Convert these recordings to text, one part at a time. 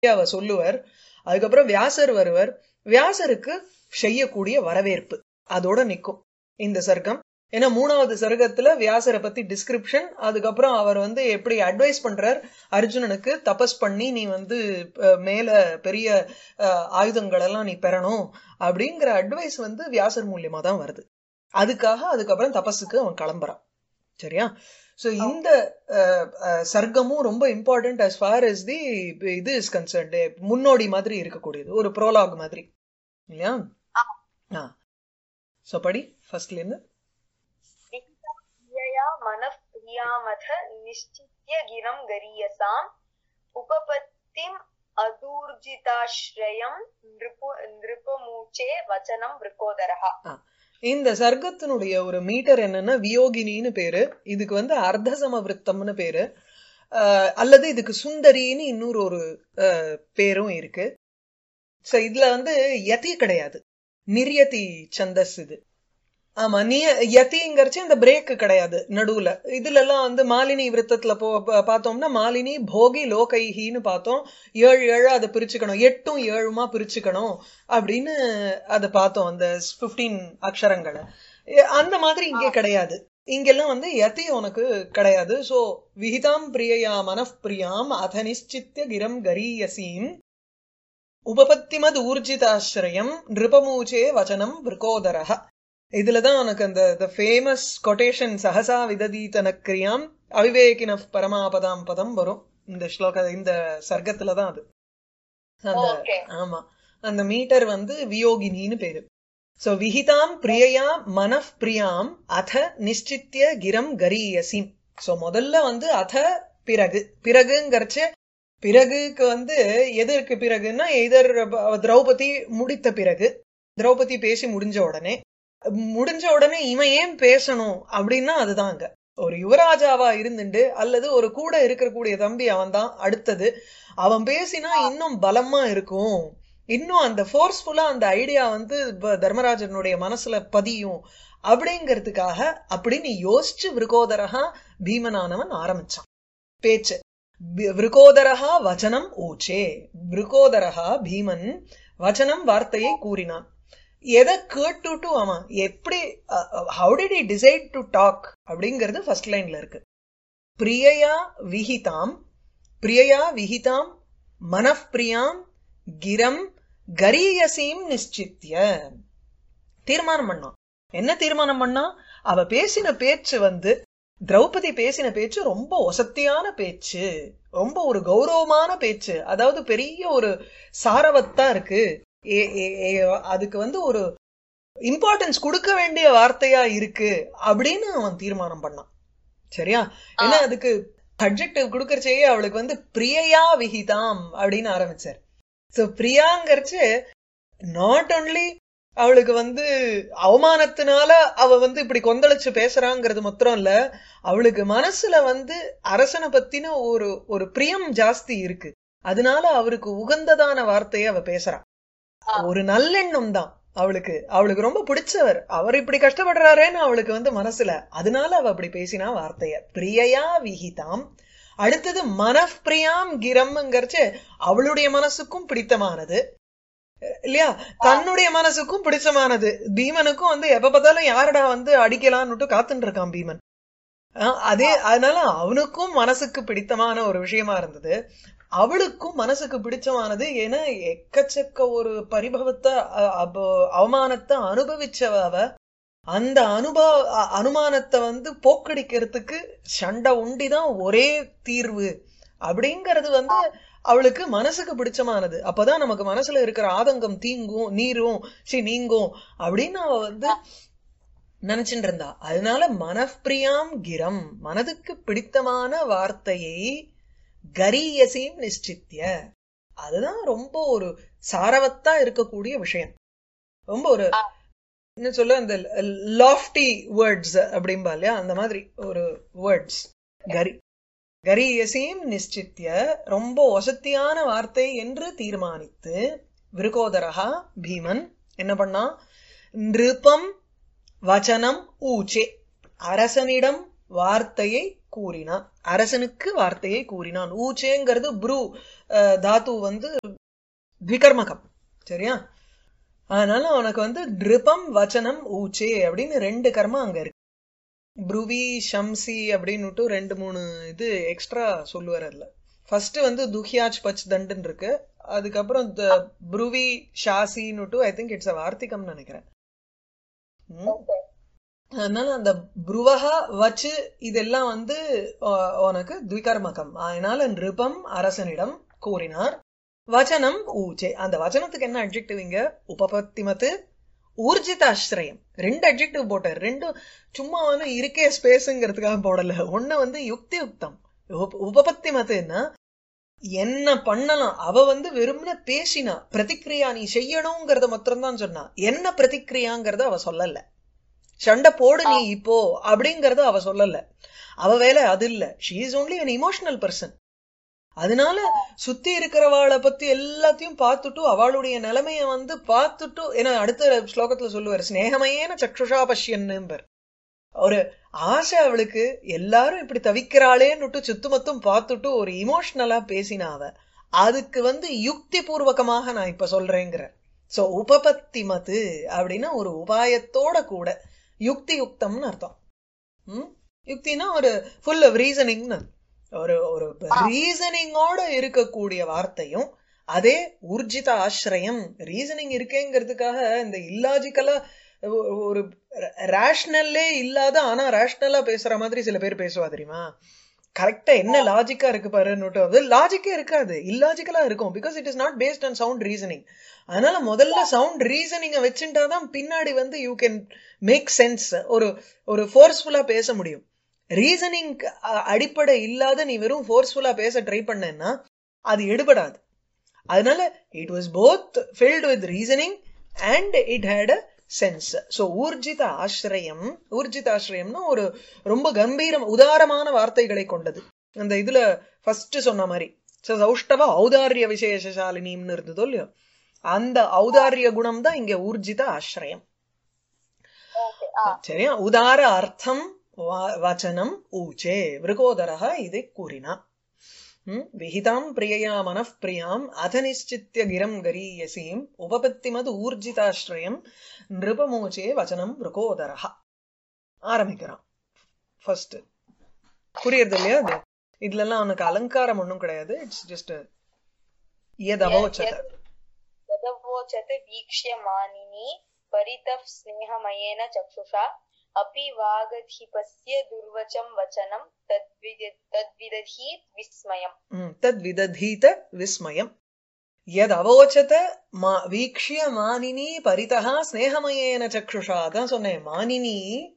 அவ சொல்லுவர் அதுக்கப்புறம் வியாசர் வருவர் வியாசருக்கு செய்யக்கூடிய வரவேற்பு அதோட நிக்கும் இந்த சர்க்கம் ஏன்னா மூணாவது சர்க்கத்துல வியாசரை பத்தி டிஸ்கிரிப்ஷன் அதுக்கப்புறம் அவர் வந்து எப்படி அட்வைஸ் பண்றார் அர்ஜுனனுக்கு தபஸ் பண்ணி நீ வந்து அஹ், மேல பெரிய அஹ், ஆயுதங்கள் எல்லாம் நீ பெறணும் அப்படிங்கிற அட்வைஸ் வந்து வியாசர் மூலியமா தான் வருது அதுக்காக அதுக்கப்புறம் தபஸுக்கு அவன் கிளம்புறான் சரியா சோ இந்த அஹ், அஹ், சர்க்கமும் ரொம்ப important as far as the இது இஸ் கன்சர்ன்ட் முன்னோடி மாதிரி இருக்கக்கூடியது ஒரு ப்ரோலாக் மாதிரி இல்லையா ஆ சோ படி ஃபர்ஸ்ட்ல இருந்து विहितप्रियया मनः प्रियामथ निश्चित्य गिरं गरीयसाम् उपपत्तिम् अदूर्जिताश्रयम् नृपु नृपमूचे वचनं वृकोदरः இந்த சர்க்கத்தினுடைய ஒரு மீட்டர் என்னன்னா வியோகினின்னு பேரு இதுக்கு வந்து அர்த்த சமவிருத்தம்னு பேரு அஹ், அல்லது இதுக்கு சுந்தரின்னு இன்னொரு ஒரு அஹ், பேரும் இருக்கு சோ இதுல வந்து யதி கிடையாது நிர்யதி சந்தஸ் இது ஆமா நீ யதிங்கிறச்சு இந்த பிரேக் கிடையாது நடுவுல இதுல எல்லாம் வந்து மாலினி விருத்தத்துல போ பா- பார்த்தோம்னா மாலினி போகி லோகைஹின்னு பார்த்தோம் ஏழு ஏழு அதை பிரிச்சுக்கணும் எட்டும் ஏழுமா பிரிச்சுக்கணும் அப்படின்னு அதை பார்த்தோம் அந்த 15 அக்ஷரங்களை எ- அந்த மாதிரி இங்கே கிடையாது இங்கெல்லாம் வந்து யதி உனக்கு கிடையாது சோ விகிதாம் பிரியயா மனப்பிரியாம் அத நிச்சித்திய கிரம் கரீயசீம் உபபத்திமது ஊர்ஜிதாசிரயம் நிருபமூச்சே வச்சனம் விருகோதரஹ இதுலதான் உனக்கு அந்த the ஃபேமஸ் கொட்டேஷன் சஹசா விததீதன கிரியாம் அவிவேகின பரமாபதாம் பதம் வரும் இந்த ஸ்லோக இந்த சர்க்கத்துல தான் அது அந்த ஓகே ஆமா அந்த மீட்டர் வந்து வியோகினின்னு பேரு சோ விஹிதாம் பிரியயா மனப் பிரியாம் அத நிச்சித்திய கிரம் கரீயசிம் சோ முதல்ல வந்து அத பிறகு பிறகுங்கிறச்சு பிறகுக்கு வந்து எதற்கு பிறகுன்னா எதர் திரௌபதி முடித்த பிறகு திரௌபதி பேசி முடிஞ்ச உடனே முடிஞ்ச உடனே இவன் ஏன் பேசணும் அப்படின்னா அதுதாங்க ஒரு யுவராஜாவா இருந்துண்டு அல்லது ஒரு கூட இருக்கக்கூடிய தம்பி அவன் தான் அடுத்தது அவன் பேசினா இன்னும் பலமா இருக்கும் இன்னும் அந்த ஃபோர்ஸ்ஃபுல்லா அந்த ஐடியா வந்து ப- தர்மராஜனுடைய மனசுல பதியும் அப்படிங்கிறதுக்காக அப்படின்னு யோசிச்சு விருகோதரஹா பீமனானவன் ஆரம்பிச்சான் பேச்சு வி- விருகோதரஹா வச்சனம் ஊச்சே விருகோதரஹா பீமன் வச்சனம் வார்த்தையை கூறினான் எதை கேட்டுட்டு அவன் எப்படி how did he decide to talk அப்படிங்கிறது ஃபர்ஸ்ட் லைன்ல இருக்கு பிரியயா விஹிதாம் பிரியயா விஹிதாம் மனப்பிரியாம் கிரம் கரீயசீம் நிச்சித்ய தீர்மானம் பண்ணான் என்ன தீர்மானம் பண்ணா அவ பேசின பேச்சு வந்து திரௌபதி பேசின பேச்சு ரொம்ப ஒசத்தியான பேச்சு ரொம்ப ஒரு கௌரவமான பேச்சு அதாவது பெரிய ஒரு சாரவத்தா இருக்கு ஏ- ஏ- ஏ- அதுக்கு வந்து ஒரு இம்பார்ட்டன்ஸ் கொடுக்க வேண்டிய வார்த்தையா இருக்கு அப்படின்னு அவன் தீர்மானம் பண்ணான் சரியா ஏன்னா அதுக்கு அப்ஜெக்டிவ் கொடுக்கறச்சே அவளுக்கு வந்து பிரியயா விகிதாம் அப்படின்னு ஆரம்பிச்சார் சோ பிரியாங்கிறச்சு நாட் ஒன்லி அவளுக்கு வந்து அவமானத்தினால அவ வந்து இப்படி கொந்தளிச்சு பேசுறாங்கிறது மாத்திரம் இல்ல அவளுக்கு மனசுல வந்து அரசனை பத்தின ஒரு ஒரு பிரியம் ஜாஸ்தி இருக்கு அதனால அவருக்கு உகந்ததான வார்த்தையை அவ பேசுறா ஒரு நல்லெண்ணம் தான் அவளுக்கு அவளுக்கு ரொம்ப பிடிச்சவர் அவர் இப்படி கஷ்டப்படுறாரேன்னு அவளுக்கு வந்து மனசுல அதனால அவ அப்படி பேசினா வார்த்தைய பிரியயா விகிதாம் அடுத்தது மனப்பிரியாம் கிரம்ங்கிறச்சு அவளுடைய மனசுக்கும் பிடித்தமானது இல்லையா தன்னுடைய மனசுக்கும் பிடிச்சமானது பீமனுக்கும் வந்து எப்ப பார்த்தாலும் யாரடா வந்து அடிக்கலான்னுட்டு காத்துட்டு இருக்கான் பீமன் ஆஹ் அதே அதனால அவனுக்கும் மனசுக்கு பிடித்தமான ஒரு விஷயமா இருந்தது அவளுக்கும் மனசுக்கு பிடிச்சமானது ஏன்னா எக்கச்சக்க ஒரு பரிபவத்தை அ- அப- அவமானத்தை அனுபவிச்சவ அவ அந்த அனுபவ அ- அனுமானத்தை வந்து போக்கடிக்கிறதுக்கு சண்டை உண்டிதான் ஒரே தீர்வு அப்படிங்கறது வந்து அவளுக்கு மனசுக்கு பிடிச்சமானது அப்பதான் நமக்கு மனசுல இருக்கிற ஆதங்கம் தீங்கும் நீரும் சி நீங்கும் அப்படின்னு அவ வந்து நினைச்சுட்டு இருந்தா அதனால மனப்பிரியாம் கிரம் மனதுக்கு பிடித்தமான வார்த்தையை கரியசீம் நிச்சித்திய அதுதான் ரொம்ப ஒரு சாரவத்தா இருக்கக்கூடிய விஷயம் ரொம்ப ஒரு என்ன சொல்ல அந்த லாஃப்டி வேர்ட்ஸ் அப்படிம்பா இல்லையா அந்த மாதிரி ஒரு வேர்ட்ஸ் கரி கரியசீம் நிச்சித்திய ரொம்ப வசத்தியான வார்த்தை என்று தீர்மானித்து விருகோதரகா பீமன் என்ன பண்ணா நிருபம் வச்சனம் ஊச்சே அரசனிடம் வார்த்தையை கூறினான் அரசனுக்கு வார்த்தையை கூறினான் ஊச்சேங்கிறது ப்ரூ அஹ், தாத்து வந்து த்விகர்மகம் சரியா அதனால உனக்கு வந்து ட்ரிபம் வச்சனம் ஊச்சே அப்படின்னு ரெண்டு கர்மா அங்க இருக்கு ப்ருவி ஷம்சி அப்படின்னுட்டு ரெண்டு மூணு இது எக்ஸ்ட்ரா சொல்லுவார் அதுல ஃபர்ஸ்ட் வந்து துஹியாச் பச் தண்டுன்னு இருக்கு அதுக்கப்புறம் த- ப்ருவி ஷாசின்னுட்டு ஐ திங்க் இட்ஸ் அ வார்த்திகம்னு நினைக்கிறேன் ம். ஓகே அதனால அந்த புருவகா வச்சு இதெல்லாம் வந்து அஹ், உனக்கு த்விகர்மகம் அதனால நிருபம் அரசனிடம் கூறினார் வச்சனம் ஊச்சே அந்த வச்சனத்துக்கு என்ன அட்ஜெக்டிவ் இங்க உபபத்திமத்து ஊர்ஜிதாஸ்ரயம் ரெண்டு அட்ஜெக்டிவ் போட்டார் ரெண்டும் சும்மா வந்து இருக்கே ஸ்பேஸுங்கிறதுக்காக போடல ஒண்ணு வந்து யுக்தி யுக்தம் உப- உபபத்திமத்துன்னா என்ன பண்ணலாம் அவ வந்து வெறும்ன பேசினா பிரதிக்ரியா நீ செய்யணுங்கிறத மாத்திரம்தான் சொன்னா என்ன பிரதிக்ரியாங்கிறத அவ சொல்லல சண்டை போடு நீ இப்போ அப்படிங்கறத அவ சொல்லல அவ வேலை அது இல்ல she is only an emotional person அதனால சுத்தி இருக்கிறவாளை பத்தி எல்லாத்தையும் பார்த்துட்டு அவளுடைய நிலைமைய வந்து பார்த்துட்டு ஏன்னா அடுத்த ஸ்லோகத்துல சொல்லுவார் ஸ்நேகமயேன சக்ஷுஷா பஷ்யன்னும்பர் ஒரு ஆசை அவளுக்கு எல்லாரும் இப்படி தவிக்கிறாளேன்னுட்டு சுத்துமத்தும் பார்த்துட்டு ஒரு இமோஷனலா பேசினா அவ அதுக்கு வந்து யுக்தி பூர்வகமாக நான் இப்ப சொல்றேங்கிற சோ உபபத்தி மது அப்படின்னா ஒரு உபாயத்தோட கூட யுக்தி யுக்தம்னு அர்த்தம் ம்? யுக்தினா ஒரு ஃபுல் ஆஃப் ரீசனிங்னு ஒரு ஒரு ரீசனிங்கோட இருக்கக்கூடிய வார்த்தையும் அதே ஊர்ஜித ஆசிரியம் ரீசனிங் இருக்கேங்கிறதுக்காக இந்த இல்லாஜிக்கலா ஒரு ரேஷனல்லே இல்லாத ஆனா ரேஷனலா பேசுற மாதிரி சில பேர் பேசுவா தெரியுமா கரெக்டா என்ன லாஜிக்கா இருக்கு பாருன்னுட்டு அது லாஜிக்கே இருக்காது இல்லாஜிக்கலா இருக்கும் because it is not based on sound reasoning அதனால முதல்ல சவுண்ட் ரீசனிங்க வச்சுட்டாதான் பின்னாடி வந்து யூ கேன் மேக் சென்ஸ் ஒரு ஒரு ஃபோர்ஸ்ஃபுல்லா பேச முடியும் ரீசனிங் அடிப்படை இல்லாத நீ வெறும் ஃபோர்ஸ்ஃபுல்லா பேச ட்ரை பண்ணேன்னா அது எடுபடாது அதனால it was both filled with reasoning and it had a sense so ஊர்ஜித ஆசிரியம் ஊர்ஜித ஆசிரியம்னா ஒரு ரொம்ப கம்பீரம் உதாரமான வார்த்தைகளை கொண்டது அந்த இதுல ஃபர்ஸ்ட் சொன்ன மாதிரி ஸோ சௌஷ்டவ ஔதாரிய விசேஷசாலினின்னு இருந்ததோ இல்லையோ அந்த ஔதாரிய குணம் தான் இங்க ஊர்ஜித ஆசிரியம் ஓகே ஆ சரியா உதார அர்த்தம் வா- வச்சனம் ஊச்சே விருகோதரः இதை கூறினா ம், விஹிதாம் பிரியயா மனః பிரியாம் அத நிச்சித்ய கிரம் கரீயசீம் உபபத்திமது ஊர்ஜிதாஸ்ரயம் நிருபமோச்சே வச்சனம் விருகோதரः ஆரம்பிக்கிறான் ஃபர்ஸ்ட் புரியுறது இல்லையா அது இதுல எல்லாம் அவனுக்கு அலங்காரம் ஒண்ணும் கிடையாது இட்ஸ் ஜஸ்ட் எத் அபோச்சத यदवोचत् वीक्ष्य मानिनी परितः स्नेहमयेन चक्षुषा अपि वागधिपस्य दुर्वचं वचनं तद्विद- तद्विदधीत् विस्मयम् ம், தத் விததீத விஸ்மயம் யத் அவோச்சத மா வீக்ஷ்ய மானினி பரிதா ஸ்நேகமயேன சக்ஷுஷா அதான் சொன்னேன் மானினி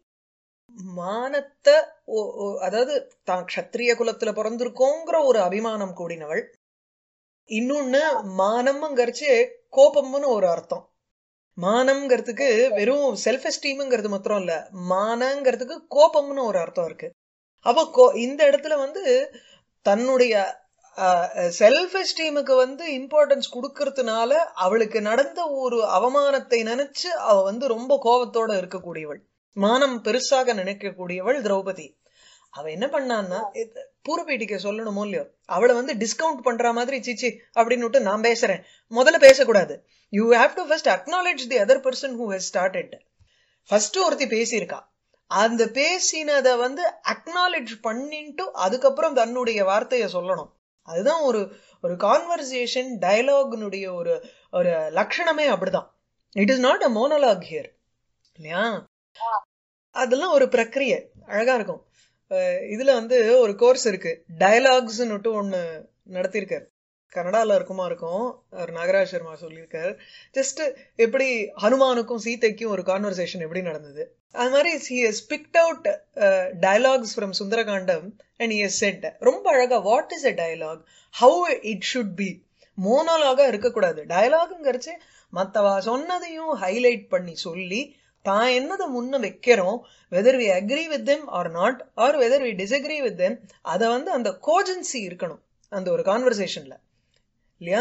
மானத்தை ஓ- ஓ- அதாவது தான் க்ஷத்ரிய குலத்துல பிறந்திருக்கோங்கிற ஒரு அபிமானம் கூடினவள் இன்னொன்னு மானம்ங்கிறச்சு கோபம்னு ஒரு அர்த்தம் மானம்ங்கிறதுக்கு வெறும் செல்ஃப் எஸ்டீம்ங்கிறது மாத்திரம் இல்ல மானங்கிறதுக்கு கோபம்னு ஒரு அர்த்தம் இருக்கு அப்போ கோ- இந்த இடத்துல வந்து தன்னுடைய செல்ஃப் எஸ்டீமுக்கு வந்து இம்பார்ட்டன்ஸ் கொடுக்கறதுனால அவளுக்கு நடந்த ஒரு அவமானத்தை நினைச்சு அவ வந்து ரொம்ப கோபத்தோட இருக்கக்கூடியவள் மானம் பெருசாக நினைக்கக்கூடியவள் திரௌபதி அவ என்ன பண்ணான்னா இது- பூர்வபீட்டிக்க சொல்லணுமோ இல்லையோ அவளை வந்து டிஸ்கவுண்ட் பண்ற மாதிரி சிச்சி அப்படின்னு நான் பேசுறேன் முதல்ல பேசக்கூடாது you have to first acknowledge the other person who has started first ஒருத்தி பேசியிருக்கா அந்த பேசினதை வந்து அக்னாலேஜ் பண்ணிட்டு அதுக்கப்புறம் தன்னுடைய வார்த்தையை சொல்லணும் அதுதான் ஒரு ஒரு கான்வர்சேஷன் டயலாக்னுடைய ஒரு ஒரு லட்சணமே அப்படிதான் it is not a monologue here இல்லையா அதெல்லாம் ஒரு பிரக்கிரியை அழகா இருக்கும் அஹ் இதுல வந்து ஒரு கோர்ஸ் இருக்கு டயலாக்ஸ்னுட்டு ஒண்ணு நடத்தியிருக்காரு கனடால இருக்குமா இருக்கும் அவர் நாகராஜ் சர்மா சொல்லியிருக்காரு ஜஸ்ட் எப்படி ஹனுமானுக்கும் சீதைக்கும் ஒரு கான்வர்சேஷன் எப்படி நடந்தது அது மாதிரி he has picked out uh, dialogues from Sundarakandam and he has said ரொம்ப அழகா what is a dialogue how it should be மோனோலாகா இருக்கக்கூடாது டயலாகுங்கிறச்சு மத்தவா சொன்னதையும் ஹைலைட் பண்ணி சொல்லி தான் என்னதை முன்ன வைக்கிறோம் whether we agree with them or not or whether we disagree with them அதை வந்து அந்த கோஜன்சி இருக்கணும் அந்த ஒரு கான்வர்சேஷன்ல இல்லையா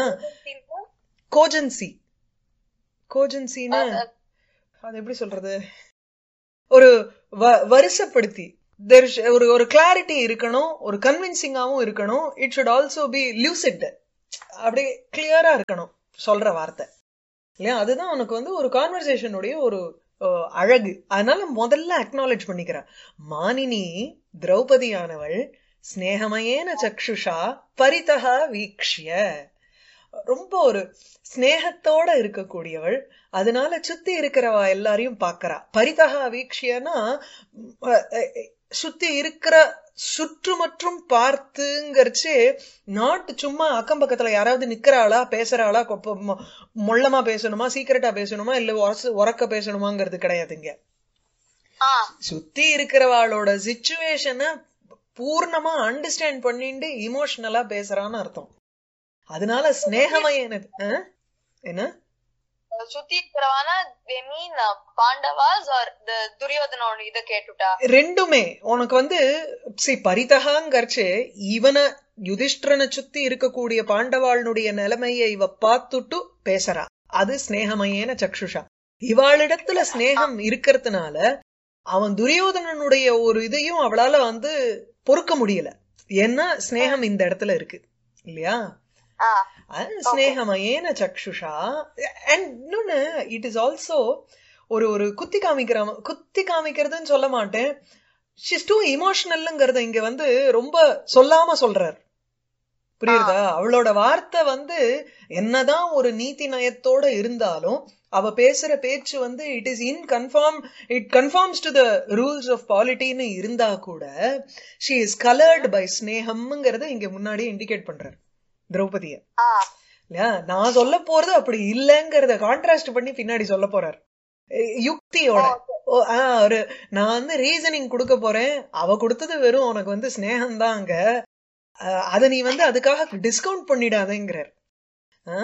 கோஜன்சி கோஜன்சின்னா அது எப்படி சொல்றது ஒரு வ- வரிசைப்படுத்தி there sh- ஒரு ஒரு கிளாரிட்டி இருக்கணும் ஒரு கன்வின்சிங்காவும் இருக்கணும் it should also be lucid அப்படியே கிளியரா இருக்கணும் சொல்ற வார்த்தை இல்லையா அதுதான் உனக்கு வந்து ஒரு கான்வர்சேஷனுடைய ஒரு அஹ், அழகு அதனால முதல்ல அக்னாலேஜ் பண்ணிக்கிற மானினி திரௌபதியானவள் ஸ்நேகமயேன சக்ஷுஷா பரிதகா வீக்ஷ்ய ரொம்ப ஒரு ஸ்நேகத்தோட இருக்கக்கூடியவள் அதனால சுத்தி இருக்கிறவா எல்லாரையும் பாக்குறா பரிதகா வீக்ஷியனா அஹ், அஹ், சுத்தி இருக்கிற சுற்று மற்றும் பார்த்துங்கிறச்சு நாட் சும்மா அக்கம் பக்கத்துல யாராவது நிக்கிறாளா பேசுறாளா கொப்ப- மொ- மொள்ளமா பேசணுமா சீக்கிரட்டா பேசணுமா இல்ல உரசு உறக்க பேசணுமாங்கிறது கிடையாதுங்க ஆ சுத்தி இருக்கிறவாளோட சிச்சுவேஷனை பூர்ணமா அண்டர்ஸ்டாண்ட் பண்ணிட்டு இமோஷனலா பேசுறான்னு அர்த்தம் அதனால ஸ்நேகமயனது ஆ? என்ன சுத்தி இருக்கிறவான they mean uh, Pandavas or the துரியோதனோட இத கேட்டுட்டா ரெண்டுமே உனக்கு வந்து சி பரிதகாங்கர்ச்சு இவனை யுதிஷ்டிரனை சுத்தி இருக்கக்கூடிய பாண்டவாளுடைய நிலைமையை இவ பார்த்துட்டு பேசுறா அது ஸ்நேகமயேன சக்ஷுஷா இவாளிடத்துல ஸ்நேகம் இருக்கிறதுனால அவன் துரியோதனனுடைய ஒரு இதையும் அவளால வந்து பொறுக்க முடியல ஏன்னா ஸ்நேகம் இந்த இடத்துல இருக்கு இல்லையா ஆ அது ஸ்நேகமயேன சக்ஷுஷா அண்ட் இன்னொன்னு இட் இஸ் ஆல்சோ ஒரு ஒரு குத்தி காமிக்கிற குத்தி காமிக்கிறதுன்னு சொல்ல மாட்டேன் ஷிஸ் டூ இமோஷனல்ங்கிறத இங்க வந்து ரொம்ப சொல்லாம சொல்றார் புரியுதா அவளோட வார்த்தை வந்து என்னதான் ஒரு நீதி நயத்தோட இருந்தாலும் அவ பேசுற பேச்சு வந்து it is in conform it conforms to the rules of பாலிட்டின்னு இருந்தா கூட ஷி இஸ் கலர்டு பை ஸ்னேகம்ங்கிறத இங்க முன்னாடியே இண்டிகேட் பண்றார் திரௌபதிய ஆ இல்லையா நான் சொல்ல போறது அப்படி இல்லைங்கிறத கான்ட்ராஸ்ட் பண்ணி பின்னாடி சொல்ல போறார் எ- யுக்தியோட ஓ ஆ ஒரு நான் வந்து ரீசனிங் கொடுக்க போறேன் அவ கொடுத்தது வெறும் உனக்கு வந்து ஸ்னேகம் தான் அங்க அஹ், அத நீ வந்து அதுக்காக டிஸ்கவுண்ட் பண்ணிடாதேங்கிறார் ஆ?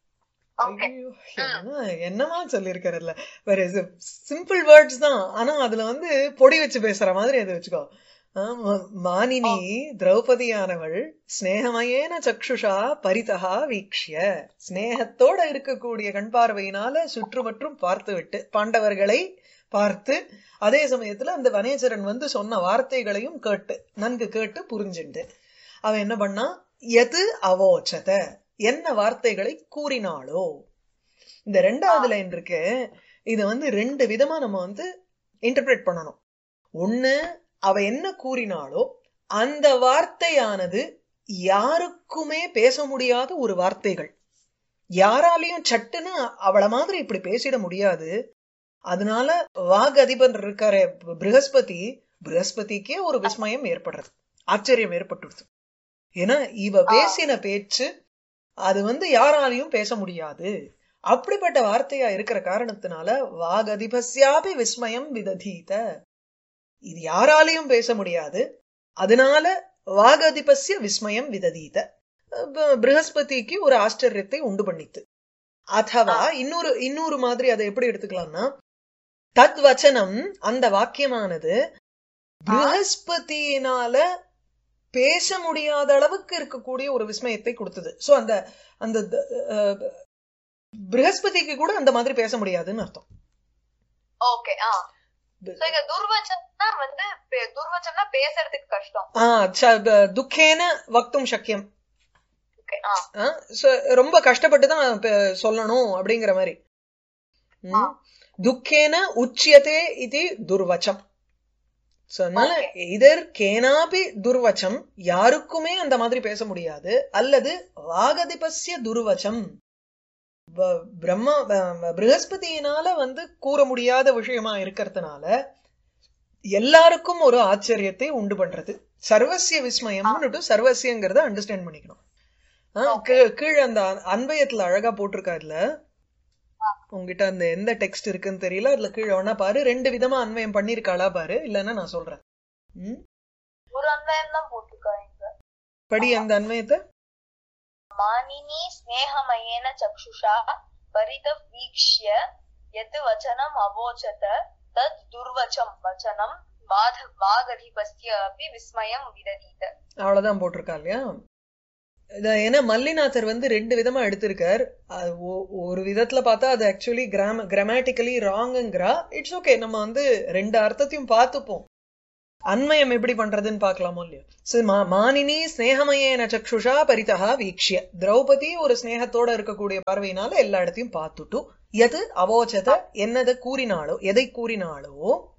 ஓகே ஐயோ, என்ன- என்னமா சொல்லியிருக்காருல்ல வேற சிம்பிள் வேர்ட்ஸ் தான் ஆனா அதுல வந்து பொடி வச்சு பேசுற மாதிரி அதை வச்சுக்கோ ஆமா, மானினி திரௌபதியானவள் ஸ்நேகமயேன சக்ஷுஷா பரிதகா வீக்ஷ்ய ஸ்நேகத்தோட இருக்கக்கூடிய கண் பார்வையினால சுற்று மற்றும் பார்த்து விட்டு பாண்டவர்களை பார்த்து அதே சமயத்துல அந்த வனேசரன் வந்து சொன்ன வார்த்தைகளையும் கேட்டு நன்கு கேட்டு புரிஞ்சுண்டு அவன் என்ன பண்ணா எது அவோச்சத என்ன வார்த்தைகளை கூறினாளோ இந்த ரெண்டாவது லைன் இருக்கு இது வந்து ரெண்டு விதமா நம்ம வந்து இன்டர்பிரேட் பண்ணணும் ஒண்ணு அவ என்ன கூறினாளோ அந்த வார்த்தையானது யாருக்குமே பேச முடியாத ஒரு வார்த்தைகள் யாராலையும் சட்டுன்னு அவள மாதிரி இப்படி பேசிட முடியாது அதனால வாக் அதிபன் இருக்காரே ப்ரஹஸ்பதி ப்ரஹஸ்பதிக்கே ஒரு விஸ்மயம் ஏற்படுறது ஆச்சரியம் ஏற்பட்டுடுது ஏன்னா இவ பேசின பேச்சு அது வந்து யாராலையும் பேச முடியாது அப்படிப்பட்ட வார்த்தையா இருக்கிற காரணத்தினால வாகதிபஸ்யாபி விஸ்மயம் விததீத இது யாராலையும் பேச முடியாது அதனால வாகதிபஸ்ய விஸ்மயம் விததீத ப- ப்ரஹஸ்பதிக்கு ஒரு ஆச்சரியத்தை உண்டு பண்ணித்து அதவா இன்னொரு இன்னொரு மாதிரி அதை எப்படி எடுத்துக்கலாம்னா தத் வச்சனம் அந்த வாக்கியமானது ப்ரஹஸ்பதியினால பேச முடியாத அளவுக்கு இருக்கக்கூடிய ஒரு விஸ்மயத்தை கொடுத்தது சோ அந்த அந்த த- அஹ், ப்ரஹஸ்பதிக்கு கூட அந்த மாதிரி பேச முடியாதுன்னு அர்த்தம் ஓகே ஆ சோ இங்க துர்வச்சனா வந்து பே- துர்வச்சனா பேசுறதுக்கு கஷ்டம் ஆ, ச- ப- துக்கேன வக்தும் சக்கியம் ஓகே ஆ ஆ, so ரொம்ப கஷ்டப்பட்டு தான் ப- சொல்லணும் அப்படிங்கிற மாதிரி ம். துக்கேன உச்சியதே இது துர்வச்சம் So, அதனால இதர் கேனாபி துர்வச்சம் யாருக்குமே அந்த மாதிரி பேச முடியாது அல்லது வாகதிபஸ்ய துர்வச்சம் ப- பிரம்மா ப- ப்ரஹஸ்பதியினால வந்து கூற முடியாத விஷயமா இருக்கிறதுனால எல்லாருக்கும் ஒரு ஆச்சரியத்தை உண்டு பண்றது சர்வசிய விஸ்மயம்னுட்டு சர்வசியங்கிறத அண்டர்ஸ்டாண்ட் பண்ணிக்கணும் ஆ, கீ- கீழே அந்த அன்- அன்வயத்துல அழகா போட்டிருக்காருல உங்ககிட்ட அந்த எந்த டெக்ஸ்ட் இருக்குன்னு தெரியல அதுல கீழே வேணா பாரு ரெண்டு விதமா அன்வயம் பண்ணிருக்காளா பாரு இல்லன்னா நான் சொல்றேன் ம்? ஒரு அன்வயம் தான் போட்டிருக்காங்க படி அந்த அன்வயத்தை மானினி ஸ்நேகமயேன சக்ஷுஷா பரிதப் வீக்ஷ்ய யத் வச்சனம் அவோச்சத தத் துர்வச்சம் வச்சனம் வாத வாகதிபஸ்ய அபி விஸ்மயம் விததீத அவ்வளவுதான் போட்டிருக்கா இல்லையா இத ஏன்னா மல்லிநாதர் வந்து ரெண்டு விதமா எடுத்திருக்கார் அது ஒ- ஒரு விதத்துல பார்த்தா அது ஆக்சுவலி கிராம கிராமட்டிக்கலி ராங்குங்கிறா இட்ஸ் ஓகே நம்ம வந்து ரெண்டு அர்த்தத்தையும் பார்த்துப்போம் அன்மயம் எப்படி பண்றதுன்னு பார்க்கலாமோ இல்லையோ So, மா- மானினி ஸ்நேகமயேன சக்ஷுஷா பரிதா வீக்ஷ்ய திரௌபதி ஒரு ஸ்நேகத்தோட இருக்கக்கூடிய பார்வையினால எல்லா இடத்தையும் பார்த்துட்டு எது அவோச்சத என்னதை கூறினாலோ எதை கூறினாலோ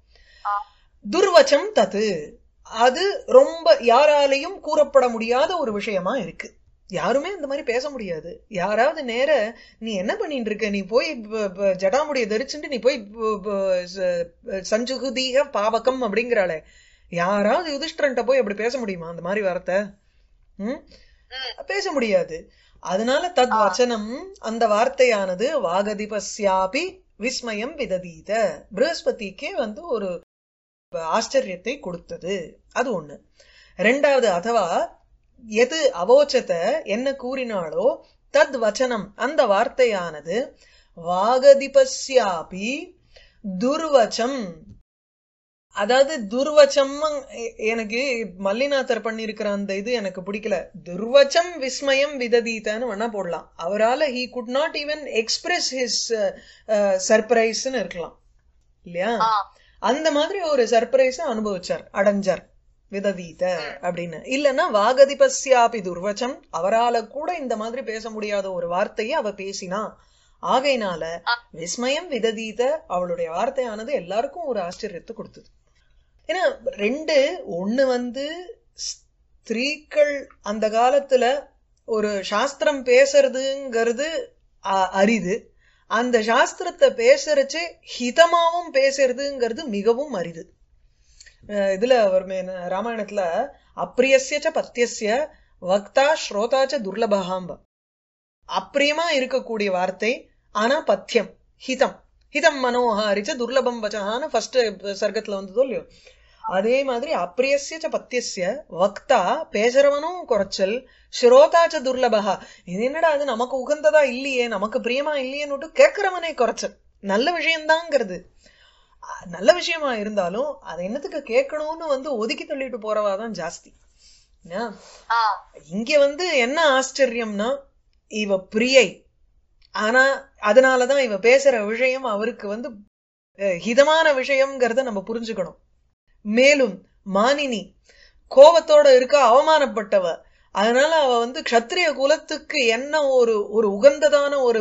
துர்வச்சம் தது அது ரொம்ப யாராலையும் கூறப்பட முடியாத ஒரு விஷயமா இருக்கு யாருமே இந்த மாதிரி பேச முடியாது யாராவது நேர நீ என்ன பண்ணிட்டு இருக்க நீ போய் ப- ப- ஜடாமுடிய தரிச்சுட்டு நீ போய் ப- ப- ச- சஞ்சுகுதீக பாவகம் அப்படிங்கிறாளே யாராவது யுதிஷ்டரன்ட்ட போய் அப்படி பேச முடியுமா அந்த மாதிரி வார்த்தை ம் ம் பேச முடியாது அதனால தத் வச்சனம் அந்த வார்த்தையானது வாகதிபஸ்யாபி விஸ்மயம் விததீத ப்ரஹஸ்பதிக்கே வந்து ஒரு ஆச்சரியத்தை கொடுத்தது அது ஒண்ணு ரெண்டாவது அதுவா எது அவோச்சத என்ன கூறினாலோ தத் வச்சனம் அந்த வார்த்தையானது வாகதிபஸ்யாபி துர்வச்சம் அதாவது துர்வச்சம் எனக்கு மல்லிநாதர் பண்ணிருக்கிற அந்த இது எனக்கு பிடிக்கல துர்வச்சம் விஸ்மயம் விததீதன்னு வேணா போடலாம் அவரால he could not even express his சர்ப்ரைஸ்ன்னு இருக்கலாம் இல்லையா ஆ அந்த மாதிரி ஒரு சர்ப்ரைஸ அனுபவிச்சார் அடைஞ்சார் விததீத அப்படின்னு இல்லைன்னா வாகதிபஸ்யாபி துர்வச்சம் அவரால கூட இந்த மாதிரி பேச முடியாத ஒரு வார்த்தையை அவ பேசினா ஆகையினால விஸ்மயம் விததீத அவளுடைய வார்த்தையானது எல்லாருக்கும் ஒரு ஆச்சரியத்தை கொடுத்தது ஏன்னா ரெண்டு ஒண்ணு வந்து ஸ்திரீக்கள் அந்த காலத்துல ஒரு சாஸ்திரம் பேசுறதுங்கிறது அ- அரிது அந்த சாஸ்திரத்தை பேசுறச்சே ஹிதமாவும் பேசுறதுங்கிறது மிகவும் அரிது அஹ் இதுல வருமே என்ன, ராமாயணத்துல அப்பிரியஸ்ய பத்தியஸ்ய வக்தா ஸ்ரோதாச்ச துர்லபகாம்ப அப்பிரியமா இருக்கக்கூடிய வார்த்தை ஆனா பத்தியம் ஹிதம் ஹிதம் மனோஹாரிச்ச துர்லபம் வச்சகான்னு ஃபர்ஸ்ட் சர்க்கத்துல வந்ததோ இல்லையோ அதே மாதிரி அப்பிரியஸ்ய பத்தியஸ்ய வக்தா பேசுறவனும் குறைச்சல் ஸ்ரோதாச்ச துர்லபகா இது என்னடா அது நமக்கு உகந்ததா இல்லையே நமக்கு பிரியமா இல்லையேன்னு கேட்கிறவனே குறைச்சல் நல்ல விஷயம்தாங்கிறது அஹ் நல்ல விஷயமா இருந்தாலும் அதை என்னத்துக்கு கேட்கணும்னு வந்து ஒதுக்கி தள்ளிட்டு போறவாதான் ஜாஸ்தி என்ன? ஆ இங்க வந்து என்ன ஆச்சரியம்னா இவ பிரியை ஆனா அதனாலதான் இவ பேசுற விஷயம் அவருக்கு வந்து அஹ், ஹிதமான விஷயம்ங்கிறத நம்ம புரிஞ்சுக்கணும் மேலும் மானினி கோபத்தோட இருக்க அவமானப்பட்டவ அதனால அவ வந்து க்ஷத்ரிய குலத்துக்கு என்ன ஒரு ஒரு உகந்ததான ஒரு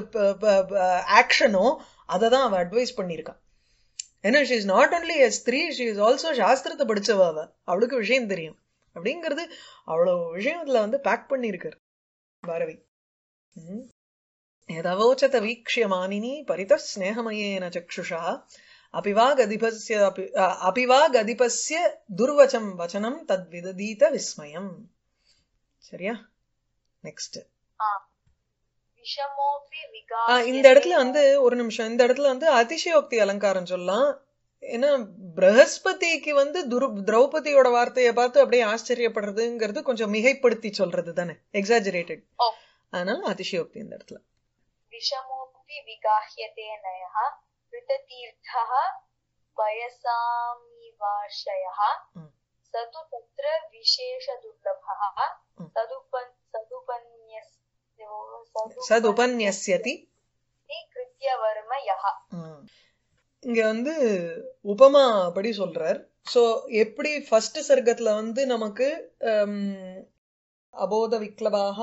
ஆக்ஷனோ அதை தான் அவ அட்வைஸ் பண்ணியிருக்கான் ஏன்னா she is not only a ஸ்திரீ ஷி இஸ் ஆல்சோ சாஸ்திரத்தை படிச்சவ அவ அவளுக்கு விஷயம் தெரியும் அப்படிங்கிறது அவ்வளவு விஷயம் இதுல வந்து பேக் பண்ணியிருக்காரு பாரதி ம். यदवोचत वीक्ष्य मानिनी परितः स्नेहमयेन चक्षुषा अपि वा गदिपस्य अपि अ, अपि वा गदिपस्य दुर्वचं वचनं तद्विदधीत विस्मयम् சரியா நெக்ஸ்ட் ஆ விஷமோபி இந்த இடத்துல வந்து ஒரு நிமிஷம் இந்த இடத்துல வந்து அதிசயோக்தி அலங்காரம் சொல்லலாம் ஏன்னா பிரகஸ்பதிக்கு வந்து துரு திரௌபதியோட வார்த்தையை பார்த்து அப்படியே ஆச்சரியப்படுறதுங்கிறது கொஞ்சம் மிகைப்படுத்தி சொல்றது தானே எக்ஸாஜரேட்டட் ஓ அதனால அதிசயோக்தி இந்த இடத்துல விஷமோபி விகாஹ்யதே நயः ऋततीर्थः वयसामिवाशयः ம். स तु तत्र विशेषदुर्लभः ம். तदुपन् सदुपन्यस् சதுபன்யஸ்யதி कृत्यवर्म यः ம். இங்க வந்து உபமா படி சொல்றார் சோ எப்படி ஃபர்ஸ்ட் சர்க்கத்துல வந்து நமக்கு ஹம், அபோத விக்லபாக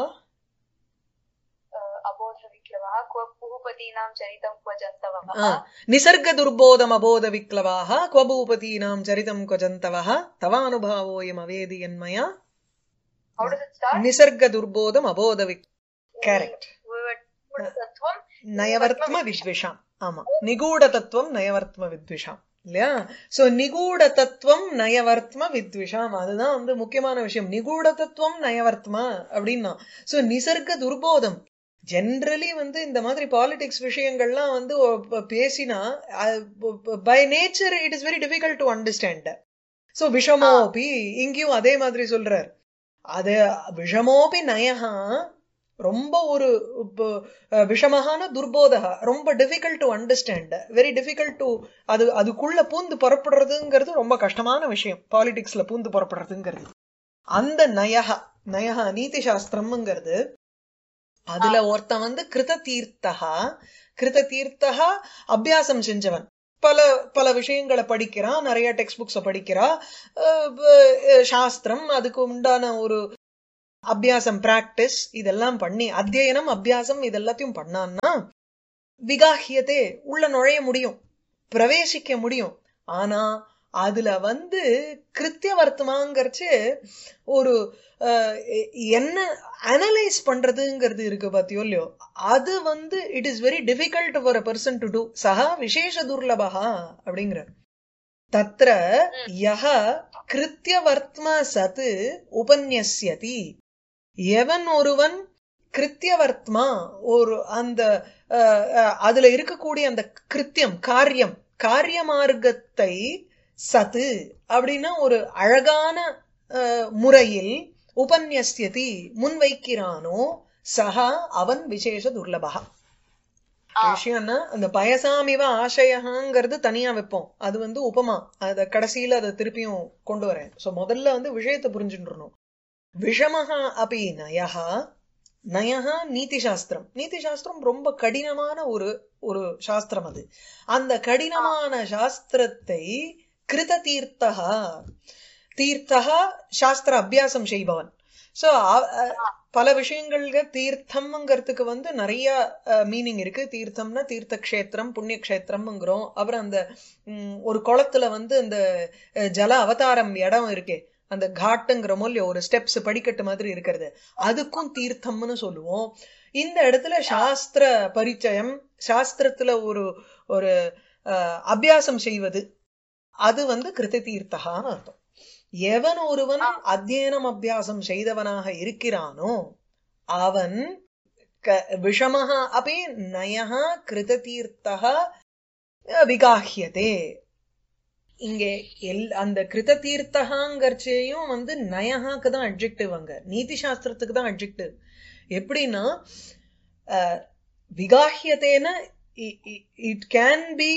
अबोधविक्लवः क्व पुहुपतीनां चरितं क्व जन्तवः ஆ, நிசர்க துர்போதம் அபோத விக்லவாக குவபூபதீனாம் சரிதம் கொஜந்தவः தவானுபாவோயம் அவேதி என்மயா How does it start? நிசர்க துர்போதம் அபோத விக் கரெக்ட் தத்துவம் நயவர்த்ம வித்விஷாம் ஆமா நிகூட தத்துவம் நயவர்த்ம வித்விஷாம் இல்லையா சோ நிகூட தத்துவம் நயவர்த்ம வித்விஷாம் அதுதான் வந்து முக்கியமான விஷயம் நிகூட தத்துவம் நயவர்த்ம அப்படின்னா சோ நிசர்க துர்போதம் ஜென்ரலி வந்து இந்த மாதிரி பாலிடிக்ஸ் விஷயங்கள்லாம் வந்து ஒ- ப- பேசினா by nature it is very difficult to understand so விஷமோபி இங்கேயும் அதே மாதிரி சொல்றார் அது விஷமோபி நயஹா ரொம்ப ஒரு ப- அஹ் விஷமகான துர்போதகா ரொம்ப difficult to understand very difficult to அது அதுக்குள்ள பூந்து புறப்படுறதுங்கிறது ரொம்ப கஷ்டமான விஷயம் பாலிடிக்ஸ்ல பூந்து புறப்படுறதுங்கிறது அந்த நயஹா நயஹா நீதி சாஸ்திரம்ங்கிறது அதுல ஒருத்தன் வந்து கிருத தீர்த்தகா கிருத தீர்த்தகா அபியாசம் செஞ்சவன் பல பல விஷயங்களை படிக்கிறான் நிறைய டெக்ஸ்ட் புக்ஸ படிக்கிறா அஹ் ப- சாஸ்திரம் அதுக்கு உண்டான ஒரு அபியாசம் பிராக்டிஸ் இதெல்லாம் பண்ணி அத்தியனம் அபியாசம் இதெல்லாத்தையும் பண்ணான்னா விகாகியதே உள்ள நுழைய முடியும் பிரவேசிக்க முடியும் ஆனா அதுல வந்து கிருத்திய வர்த்தமாங்கிறச்சு ஒரு அஹ், எ- என்ன அனலைஸ் பண்றதுங்கிறது இருக்கு பாத்தியோ இல்லையோ அது வந்து it is very difficult for a person to do சஹா விசேஷ துர்லபா அப்படிங்கிற தத்ர யஹ கிருத்தியவர்த்ம சத் உபன்யஸ்யதி எவன் ஒருவன் கிருத்தியவர்த்மா ஒரு அந்த அஹ், அஹ், அதுல இருக்கக்கூடிய அந்த கிருத்தியம் காரியம் காரிய மார்க்கத்தை சத்து அப்படின்னா ஒரு அழகான அஹ், முறையில் உபன்யஸ்யதி முன்வைக்கிறானோ சஹா அவன் விசேஷ துர்லபா விஷயம்னா அந்த பயசாமிவ ஆசையகாங்கிறது தனியா வைப்போம் அது வந்து உபமா அத கடைசியில அதை திருப்பியும் கொண்டு வரேன் சோ முதல்ல வந்து விஷயத்தை புரிஞ்சுட்டுறணும் விஷமஹா அப்படி நயஹா நயஹா நீதி சாஸ்திரம் நீதி சாஸ்திரம் ரொம்ப கடினமான ஒரு ஒரு சாஸ்திரம் அது அந்த கடினமான சாஸ்திரத்தை கிருத தீர்த்தகா தீர்த்தகா சாஸ்திர அபியாசம் செய்பவன் சோ பல விஷயங்கள்ல தீர்த்தம்ங்கிறதுக்கு வந்து நிறைய மீனிங் இருக்கு தீர்த்தம்னா தீர்த்த கஷேத்திரம் புண்ணிய கஷேத்திரம்ங்கிறோம் அப்புறம் அந்த ம், ஒரு குளத்துல வந்து அந்த அஹ், ஜல அவதாரம் இடம் இருக்கே அந்த காட்டுங்கிறமோ இல்லையோ ஒரு ஸ்டெப்ஸ் படிக்கட்டு மாதிரி இருக்கிறது அதுக்கும் தீர்த்தம்னு சொல்லுவோம் இந்த இடத்துல சாஸ்திர பரிச்சயம் சாஸ்திரத்துல ஒரு ஒரு அஹ், அபியாசம் செய்வது அது வந்து கிருத தீர்த்தகான்னு அர்த்தம் எவன் ஒருவன் அத்தியனம் அபியாசம் செய்தவனாக இருக்கிறானோ அவன் க- விஷமः अपि நயः கிருததீர்த்தः விகாஹியதே இங்கே எல் அந்த கிருத தீர்த்தகாங்கிறச்சையும் வந்து நயஹாக்கு தான் அட்ஜெக்டிவ் அங்க நீதி சாஸ்திரத்துக்கு தான் அட்ஜெக்டிவ் எப்படின்னா அஹ், விகாஹியத்தேன இட் கேன் பி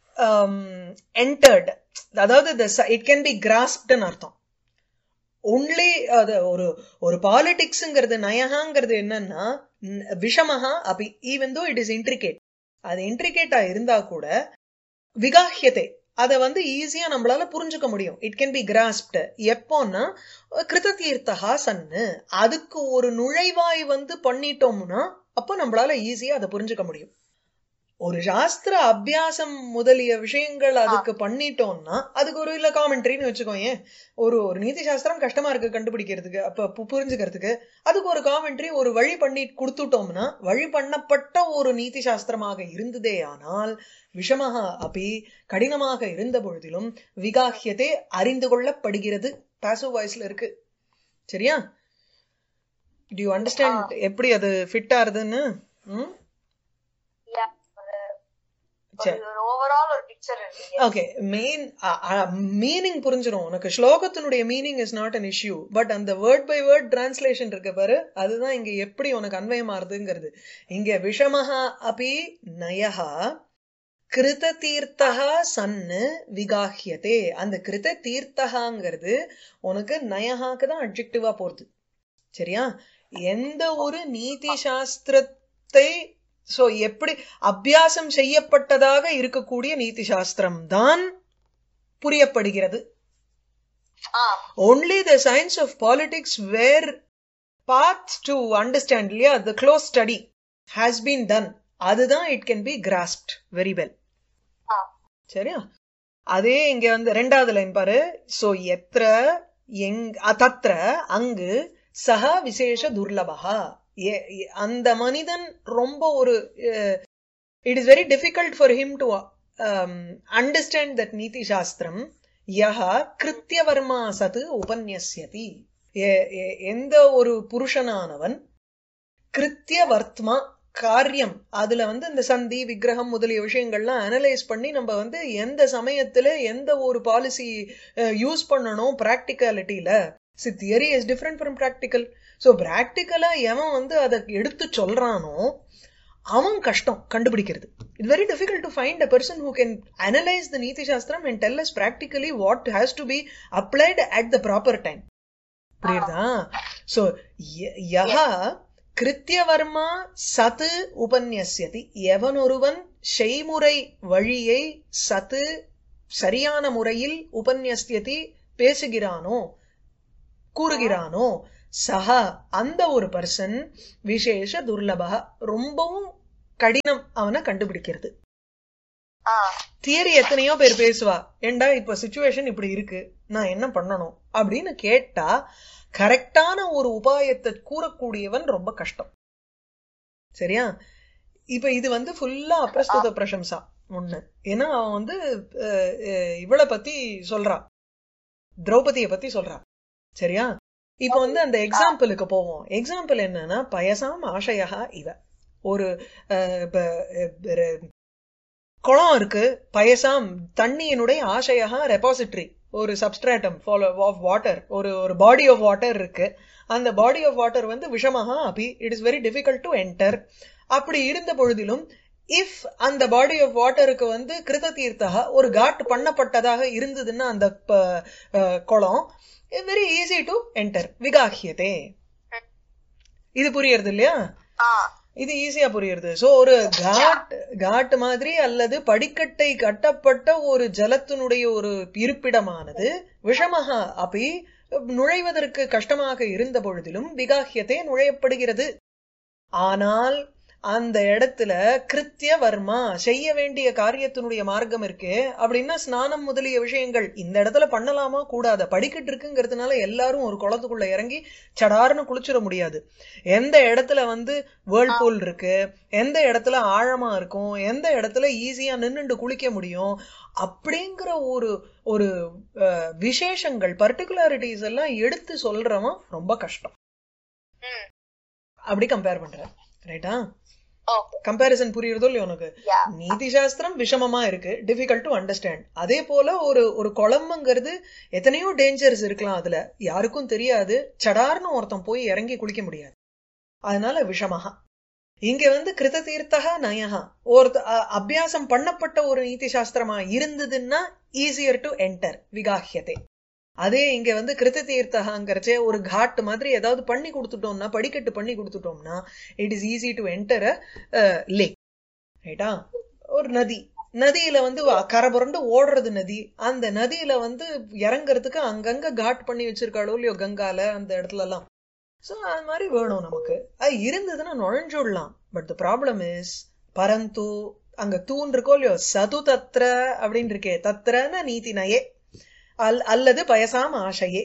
என்டர்ட் அதாவது இட் கேன் பி கிராஸ்ப்டுன்னு அர்த்தம் ஒன்லி அது ஒரு ஒரு பாலிடிக்ஸ்ங்கிறது நயகாங்கிறது என்னன்னா ந- விஷமஹா அப்படி even though it is intricate அது இன்ட்ரிகேட்டா இருந்தா கூட விகாஹியத்தை அதை வந்து ஈஸியா நம்மளால புரிஞ்சுக்க முடியும் இட் கேன் பி கிராஸ்ப்டு எப்போன்னா கிருத தீர்த்தகா சன்னு அதுக்கு ஒரு நுழைவாய் வந்து பண்ணிட்டோம்னா அப்போ நம்மளால ஈஸியா அதை புரிஞ்சுக்க முடியும் ஒரு சாஸ்திர அபியாசம் முதலிய விஷயங்கள் அதுக்கு பண்ணிட்டோம்னா அதுக்கு ஒரு இல்ல காமெண்ட்ரின்னு வச்சுக்கோயேன் ஒரு ஒரு நீதி சாஸ்திரம் கஷ்டமா இருக்கு கண்டுபிடிக்கிறதுக்கு அப்ப பு- புரிஞ்சுக்கிறதுக்கு அதுக்கு ஒரு காமெண்ட்ரி ஒரு வழி பண்ணி கொடுத்துட்டோம்னா வழி பண்ணப்பட்ட ஒரு நீதி சாஸ்திரமாக இருந்ததே ஆனால் விஷமஹா அப்படி கடினமாக இருந்த பொழுதிலும் விகாஹியத்தை அறிந்து கொள்ளப்படுகிறது பாசிவ் வாய்ஸ்ல இருக்கு சரியா டு யூ அண்டர்ஸ்டாண்ட் எப்படி அது ஃபிட் ஆகுதுன்னு ம் Yeah, ஒரு- சரி. ஒரு ஓவரால் ஒரு பிக்சர் இருக்கு ஓகே மெயின் மீனிங் புரிஞ்சிடும் உனக்கு ஸ்லோகத்தினுடைய meaning is not an issue but அந்த வேர்ட் பை வேர்ட் டிரான்ஸ்லேஷன் இருக்கு பாரு அதுதான் இங்க எப்படி உனக்கு அன்வயமாறுதுங்கிறது இங்க விஷமஹா அபி நயஹா கிருத தீர்த்தகா சன்னு விகாஹியதே அந்த கிருத தீர்த்தகாங்கிறது உனக்கு நயஹாக்கு தான் அட்ஜெக்டிவா போறது சரியா எந்த ஒரு நீதி சாஸ்திரத்தை சோ எப்படி அபியாசம் செய்யப்பட்டதாக இருக்கக்கூடிய நீதி சாஸ்திரம் தான் புரியப்படுகிறது ஆ only the science of politics where path to understand இல்லையா the close study has been done அதுதான் it can be grasped very well ஆ சரியா அதே இங்க வந்து ரெண்டாவது லைன் பாரு சோ எத்திர எங் அ, தத்ர அங்கு சக விசேஷ துர்லபா எ- எ- அந்த மனிதன் ரொம்ப ஒரு it is very difficult for him to understand that நீதி சாஸ்திரம் யஹ கிருத்தியவர்மா சது உபன்யஸ்யதி எ- எ- எந்த ஒரு புருஷனானவன் கிருத்திய வர்த்மா காரியம் அதுல வந்து இந்த சந்தி விக்கிரகம் முதலிய விஷயங்கள்லாம் அனலைஸ் பண்ணி நம்ம வந்து எந்த சமயத்துல எந்த ஒரு பாலிசி யூஸ் பண்ணணும் பிராக்டிகாலிட்டியில see theory is different from practical so ப்ராக்டிக்கலா எவன் வந்து அதை எடுத்து சொல்றானோ அவன் கஷ்டம் கண்டுபிடிக்கிறது it very difficult to find a person who can analyse the நீதி சாஸ்திரம் and tell us practically what has to be applied at the proper time புரியுதா சோ யஹ கிருத்தியவர்மா சத்து உபன்யசியதி எவனொருவன் செய்முறை வழியை சத்து சரியான முறையில் உபன்யசியதி பேசுகிறானோ கூறுகிறானோ சஹ அந்த ஒரு பர்சன் விசேஷ துர்லபக ரொம்பவும் கடினம் அவனை கண்டுபிடிக்கிறது ஆ தியரி எத்தனையோ பேர் பேசுவா ஏண்டா இப்ப சுச்சுவேஷன் இப்படி இருக்கு நான் என்ன பண்ணணும் அப்படின்னு கேட்டா கரெக்டான ஒரு உபாயத்தை கூறக்கூடியவன் ரொம்ப கஷ்டம் சரியா இப்ப இது வந்து ஃபுல்லா அப்பிரஸ்துத பிரசம்சா ஒண்ணு ஏன்னா அவன் வந்து அஹ், அஹ், இவளை பத்தி சொல்றா திரௌபதிய பத்தி சொல்றா சரியா இப்ப வந்து அந்த எக்ஸாம்பிளுக்கு போவோம் எக்ஸாம்பிள் என்னன்னா பயசாம் ஆசையா இவ ஒரு அஹ், இப்ப, அஹ், ஒரு குளம் இருக்கு பயசாம் தண்ணியினுடைய ஆசையாக ரெபாசிட்டரி ஒரு சப்ஸ்ட்ராட்டம் ஃபாலோ ஆஃப் வாட்டர் ஒரு ஒரு பாடி ஆஃப் வாட்டர் இருக்கு அந்த பாடி ஆஃப் வாட்டர் வந்து விஷமஹா அபி it is very difficult to enter அப்படி இருந்த பொழுதிலும் இஃப் அந்த பாடி ஆஃப் வாட்டருக்கு வந்து கிருத தீர்த்தக ஒரு காட் பண்ணப்பட்டதாக இருந்ததுன்னா அந்த ப- அஹ், குளம் வெரி ஈஸி டு என்டர் விகாஹியதே இது புரியுறது இல்லையா ஆ இது ஈஸியா புரியுறது சோ ஒரு காட் காட் மாதிரி அல்லது படிக்கட்டை கட்டப்பட்ட ஒரு ஜலத்தினுடைய ஒரு இருப்பிடமானது விஷமஹா அப்படி நுழைவதற்கு கஷ்டமாக இருந்த பொழுதிலும் விகாஹியத்தை நுழையப்படுகிறது ஆனால் அந்த இடத்துல கிருத்திய வர்மா செய்ய வேண்டிய காரியத்தினுடைய மார்க்கம் இருக்கே அப்படின்னா ஸ்நானம் முதலிய விஷயங்கள் இந்த இடத்துல பண்ணலாமா கூடாத படிக்கட்டு இருக்குங்கிறதுனால எல்லாரும் ஒரு குளத்துக்குள்ள இறங்கி சடார்னு குளிச்சிட முடியாது எந்த இடத்துல வந்து வேர்ல்பூல் இருக்கு எந்த இடத்துல ஆழமா இருக்கும் எந்த இடத்துல ஈஸியா நின்னுண்டு குளிக்க முடியும் அப்படிங்கிற ஒரு ஒரு அஹ், விசேஷங்கள் பர்டிகுலாரிட்டிஸ் எல்லாம் எடுத்து சொல்றவன் ரொம்ப கஷ்டம் ம் அப்படி கம்பேர் பண்ற ரைட்டா ஓகே கம்பேரிசன் புரியுறதோ இல்லையோ உனக்கு யா நீதி சாஸ்திரம் விஷமமா இருக்கு டிஃபிகல்ட் டு அண்டர்ஸ்டாண்ட் அதே போல ஒரு ஒரு குழம்புங்கிறது எத்தனையோ டேஞ்சர்ஸ் இருக்கலாம் அதுல யாருக்கும் தெரியாது சடார்னு ஒருத்தன் போய் இறங்கி குளிக்க முடியாது அதனால விஷமஹா இங்க வந்து கிருத தீர்த்தகா நயஹா ஒரு அபியாசம் பண்ணப்பட்ட ஒரு நீதி சாஸ்திரமா இருந்ததுன்னா ஈஸியர் டு என்டர் விகாஹியத்தை அதே இங்க வந்து கிருத தீர்த்தகாங்கிறச்சே ஒரு காட் மாதிரி ஏதாவது பண்ணி கொடுத்துட்டோம்னா படிக்கட்டு பண்ணி கொடுத்துட்டோம்னா it is easy to enter lake ரைட்டா ஒரு நதி நதியில வந்து வ- கரை புரண்டு ஓடுறது நதி அந்த நதியில வந்து இறங்குறதுக்கு அங்கங்க காட் பண்ணி வச்சிருக்காளோ இல்லையோ கங்கால அந்த இடத்துல எல்லாம் சோ அது மாதிரி வேணும் நமக்கு அது இருந்ததுன்னா நுழைஞ்சுடலாம் பட் த ப்ராப்ளம் இஸ் பரந்து அங்க தூண் இருக்கோ இல்லையோ சது தத்ர அப்படின்னு இருக்கே தத்ரன நீதி நயே அல் அல்லது பயசாம் ஆசையே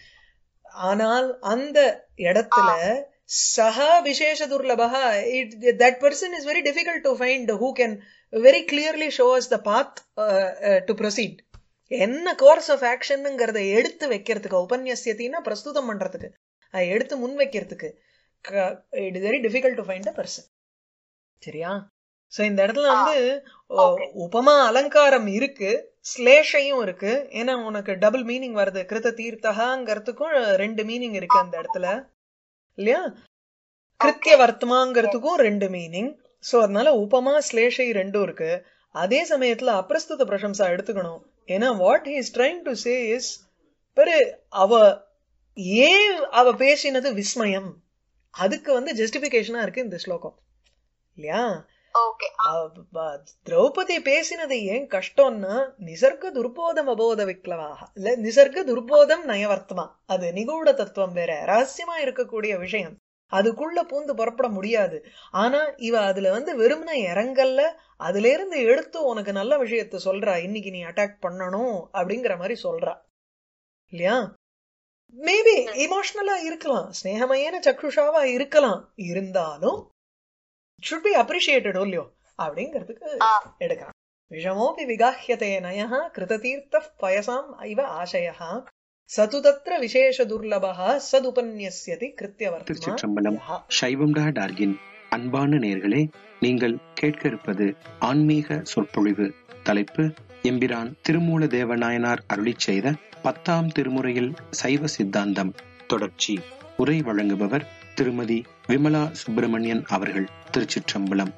ஆனால் அந்த இடத்துல சஹா விசேஷ துர்லபா it that person is very difficult to find who can very clearly show us the path to proceed என்ன கோர்ஸ் ஆஃப் ஆக்ஷனுங்கிறத எடுத்து வைக்கிறதுக்கு உபன்யசியத்தின்னா பிரஸ்துதம் பண்றதுக்கு அதை எடுத்து முன் வைக்கிறதுக்கு it is very difficult to find a person சரியா சோ இந்த இடத்துல வந்து ஓ, Okay. உபமா அலங்காரம் இருக்கு ஸ்லேஷையும் இருக்கு ஏன்னா உனக்கு டபுள் மீனிங் வருது கிருத தீர்த்தகாங்கிறதுக்கும் ரெண்டு மீனிங் இருக்கு அந்த இடத்துல இல்லையா கிருத்திய வர்த்தமாங்கிறதுக்கும் ரெண்டு மீனிங் சோ அதனால உபமா ஸ்லேஷை ரெண்டும் இருக்கு அதே சமயத்துல அப்பிரஸ்துத பிரசம்சா எடுத்துக்கணும் ஏன்னா what he is trying to say is பெரு அவ ஏன் அவ பேசினது விஸ்மயம் அதுக்கு வந்து ஜஸ்டிபிகேஷனா இருக்கு இந்த ஸ்லோகம் இல்லையா ஓகே அவ- ப- திரௌபதி பேசினது ஏன் கஷ்டம்னா நிசர்க துர்போதம் அபோத விக்லவாக இல்ல நிசர்க துர்போதம் நயவர்த்தமா அது நிகூட தத்துவம் வேற ரகசியமா இருக்கக்கூடிய விஷயம் அதுக்குள்ள பூந்து புறப்பட முடியாது ஆனா இவ அதுல வந்து வெறுமனே இறங்கல்ல அதுல இருந்து எடுத்து உனக்கு நல்ல விஷயத்த சொல்றா இன்னைக்கு நீ அட்டாக் பண்ணணும் அப்படிங்கிற மாதிரி சொல்றா இல்லையா மேபி இமோஷனலா இருக்கலாம் ஸ்னேகமயன சக்ஷுஷாவா இருக்கலாம் இருந்தாலும் should be appreciated இல்லையோ அப்படிங்கிறதுக்கு ஆ எடுக்கிறான் விஷமோபி விகாஹ்யதே நயः கிருததீர்த்தः பயசாம் இவ ஆசயः சது தத்ர விசேஷ துர்லபः சதுபன்யஸ்யதி திருச்சிற்றம்பலம் கிருத்தியவர்த்தமா சைவம்டா டார்கின் அன்பான நேர்களே நீங்கள் கேட்க இருப்பது ஆன்மீக சொற்பொழிவு தலைப்பு எம்பிரான் திருமூல தேவநாயனார் அருளிச் செய்த பத்தாம் திருமுறையில் சைவ சித்தாந்தம் தொடர்ச்சி உரை வழங்குபவர் திருமதி விமலா சுப்பிரமணியன் அவர்கள் திருச்சிற்றம்பலம்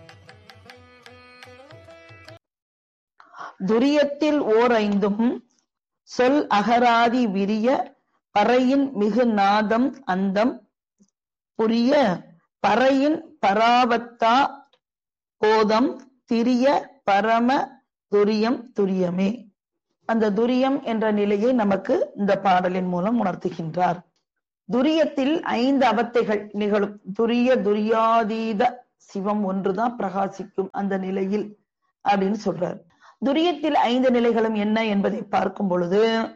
துரியத்தில் ஓர் ஐந்தும் சொல் அகராதி விரிய பறையின் மிகு நாதம் அந்தம் புரிய பறையின் பராவத்தா போதம் திரிய பரம துரியம் துரியமே அந்த துரியம் என்ற நிலையை நமக்கு இந்த பாடலின் மூலம் உணர்த்துகின்றார் துரியத்தில் ஐந்து அவத்தைகள் நிகழும் துரிய துரியாதீத சிவம் ஒன்றுதான் பிரகாசிக்கும் அந்த நிலையில் அப்படின்னு சொல்றார் துரியத்தில் ஐந்து நிலைகளும் என்ன என்பதை பார்க்கும் பொழுது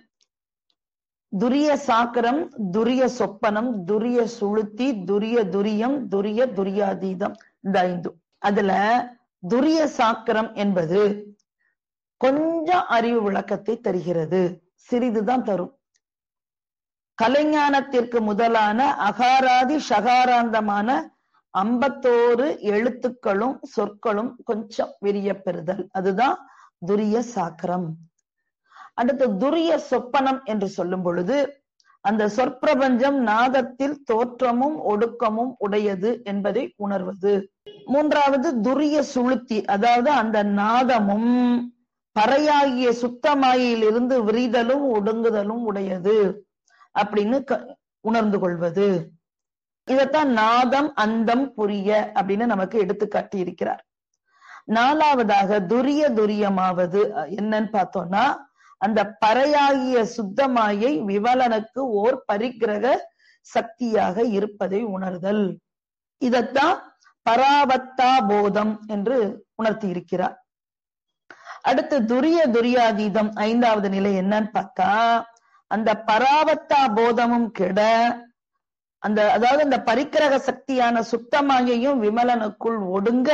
துரிய சாக்கரம் துரிய சொப்பனம் துரிய சுளுத்தி துரிய துரியம் துரிய துரியாதீதம் இந்த ஐந்தும் அதுல துரிய சாக்கரம் என்பது கொஞ்சம் அறிவு விளக்கத்தை தருகிறது சிறிதுதான் தரும் கலைஞானத்திற்கு முதலான அகாராதி சகாராந்தமான ஐம்பத்தோரு எழுத்துக்களும் சொற்களும் கொஞ்சம் விரிய பெறுதல் அதுதான் துரிய சாக்கரம் அடுத்து துரிய சொப்பனம் என்று சொல்லும் பொழுது அந்த சொற்பிரபஞ்சம் நாதத்தில் தோற்றமும் ஒடுக்கமும் உடையது என்பதை உணர்வது மூன்றாவது துரிய சுளுத்தி அதாவது அந்த நாதமும் பறையாகிய சுத்தமாயிலிருந்து விரிதலும் ஒடுங்குதலும் உடையது அப்படின்னு உணர்ந்து கொள்வது இதத்தான் நாதம் அந்தம் புரிய அப்படின்னு நமக்கு எடுத்து காட்டி இருக்கிறார் நாலாவதாக துரிய துரியமாவது என்னன்னு பார்த்தோம்னா அந்த பறையாகிய சுத்தமாயை விவலனுக்கு ஓர் பரிகிரக சக்தியாக இருப்பதை உணர்தல் இதத்தான் பராவத்தா போதம் என்று உணர்த்தி இருக்கிறார் அடுத்து துரிய துரியாதீதம் ஐந்தாவது நிலை என்னன்னு பார்த்தா அந்த பராவத்தா போதமும் கெட அந்த அதாவது அந்த பரிக்கிரக சக்தியான சுத்தமாகியும் விமலனுக்குள் ஒடுங்க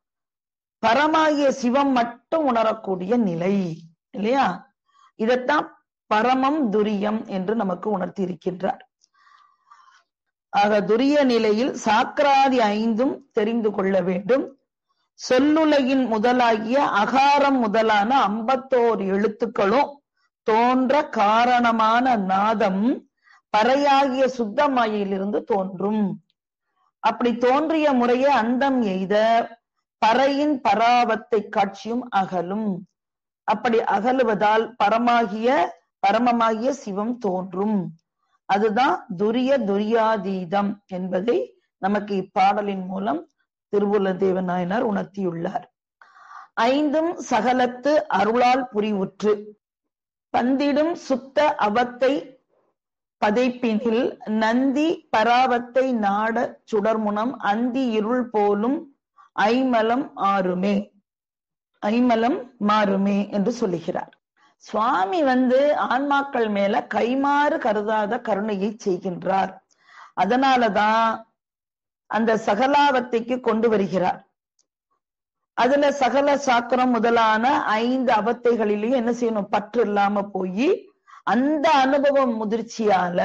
பரமாகிய சிவம் மட்டும் உணரக்கூடிய நிலை இல்லையா இதத்தான் பரமம் துரியம் என்று நமக்கு உணர்த்தி இருக்கின்றார் ஆக துரிய நிலையில் சாக்கராதி ஐந்தும் தெரிந்து கொள்ள வேண்டும் சொல்லுலகின் முதலாகிய அகாரம் முதலான ஐம்பத்தோர் எழுத்துக்களும் தோன்ற காரணமான நாதம் பறையாகிய சுத்தமாயிலிருந்து தோன்றும் அப்படி தோன்றிய முறையே அந்தம் எய்த பறையின் பராவத்தை காட்சியும் அகலும் அப்படி அகலுவதால் பரமாகிய பரமமாகிய சிவம் தோன்றும் அதுதான் துரிய துரியாதீதம் என்பதை நமக்கு இப்பாடலின் மூலம் திருவுல தேவநாயனார் உணர்த்தியுள்ளார் ஐந்தும் சகலத்து அருளால் புரிவுற்று பந்திடும் சுத்த அவத்தை பதைப்பினில் நந்தி பராவத்தை நாட சுடர்முனம் அந்தி இருள் போலும் ஐமலம் ஆறுமே ஐமலம் மாறுமே என்று சொல்லுகிறார் சுவாமி வந்து ஆன்மாக்கள் மேல கைமாறு கருதாத கருணையை செய்கின்றார் அதனாலதான் அந்த சகலாவத்தைக்கு கொண்டு வருகிறார் அதுல சகல சாக்கரம் முதலான ஐந்து அவத்தைகளிலேயும் என்ன செய்யணும் பற்று இல்லாம போய் அந்த அனுபவம் முதிர்ச்சியால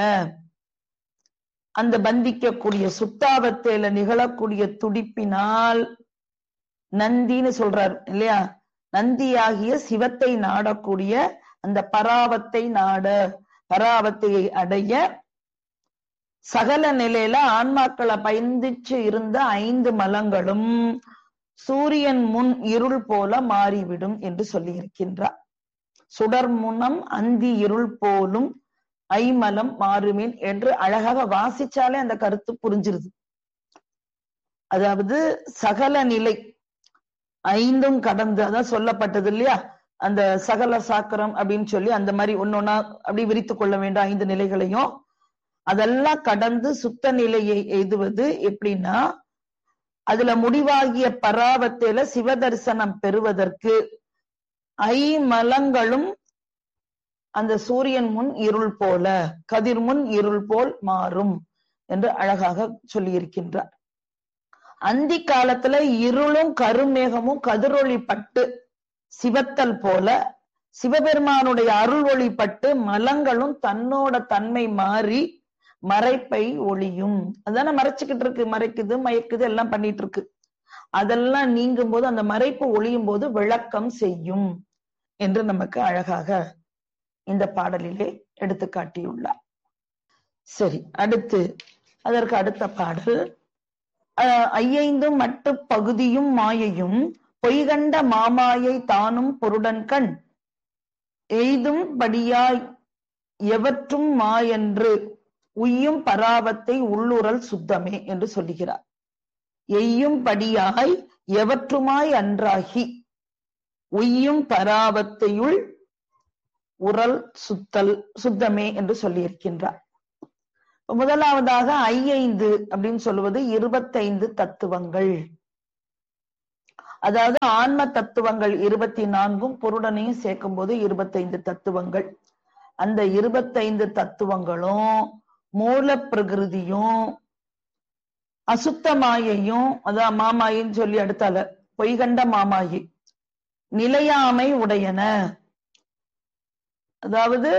அந்த பந்திக்கக்கூடிய சுத்தாவத்தையில நிகழக்கூடிய துடிப்பினால் நந்தின்னு சொல்றார் இல்லையா நந்தியாகிய சிவத்தை நாடக்கூடிய அந்த பராவத்தை நாட பராவத்தையை அடைய சகல நிலையில ஆன்மாக்களை பயந்திச்சு இருந்த ஐந்து மலங்களும் சூரியன் முன் இருள் போல மாறிவிடும் என்று சொல்லி இருக்கின்றார் சுடர் முனம் அந்தி இருள் போலும் ஐமலம் மாறுமின் என்று அழகாக வாசிச்சாலே அந்த கருத்து புரிஞ்சிருது அதாவது சகல நிலை ஐந்தும் கடந்து அதான் சொல்லப்பட்டது இல்லையா அந்த சகல சாக்கரம் அப்படின்னு சொல்லி அந்த மாதிரி ஒன்னொன்னா அப்படி விரித்து கொள்ள வேண்டும் ஐந்து நிலைகளையும் அதெல்லாம் கடந்து சுத்த நிலையை எய்துவது எப்படின்னா அதுல முடிவாகிய பராவத்தில சிவதரிசனம் பெறுவதற்கு ஐமலங்களும் அந்த சூரியன் முன் இருள் போல கதிர் முன் இருள் போல் மாறும் என்று அழகாக சொல்லியிருக்கின்றார் அந்தி காலத்துல இருளும் கருமேகமும் கதிரொளி பட்டு சிவத்தல் போல சிவபெருமானுடைய அருள் ஒளிப்பட்டு மலங்களும் தன்னோட தன்மை மாறி மறைப்பை ஒளியும் அதான மறைச்சுக்கிட்டு இருக்கு மறைக்குது மயக்குது எல்லாம் பண்ணிட்டு இருக்கு அதெல்லாம் நீங்கும் போது அந்த மறைப்பு ஒளியும் போது விளக்கம் செய்யும் என்று நமக்கு அழகாக இந்த பாடலிலே எடுத்து காட்டியுள்ளார் சரி அடுத்து அதற்கு அடுத்த பாடல் ஐயைந்தும் மட்டு பகுதியும் மாயையும் பொய்கண்ட மாமாயை தானும் பொருடன் கண் எய்தும் படியாய் எவற்றும் மாயென்று உய்யும் பராவத்தை உள்ளுரல் சுத்தமே என்று சொல்லுகிறார் எய்யும்படியாய் எவற்றுமாய் அன்றாகி உய்யும் பராபத்தையுள் உரல் சுத்தல் சுத்தமே என்று சொல்லியிருக்கின்றார் முதலாவதாக ஐஐந்து அப்படின்னு சொல்லுவது இருபத்தைந்து தத்துவங்கள் அதாவது ஆன்ம தத்துவங்கள் இருபத்தி நான்கும் பொருடனையும் சேர்க்கும் போது இருபத்தைந்து தத்துவங்கள் அந்த இருபத்தைந்து தத்துவங்களும் மூல பிரகிருதியும் அசுத்த மாயையும் அதான் மாமாயின்னு சொல்லி அடுத்தால பொய்கண்ட மாமாயி நிலையாமை உடையன அதாவது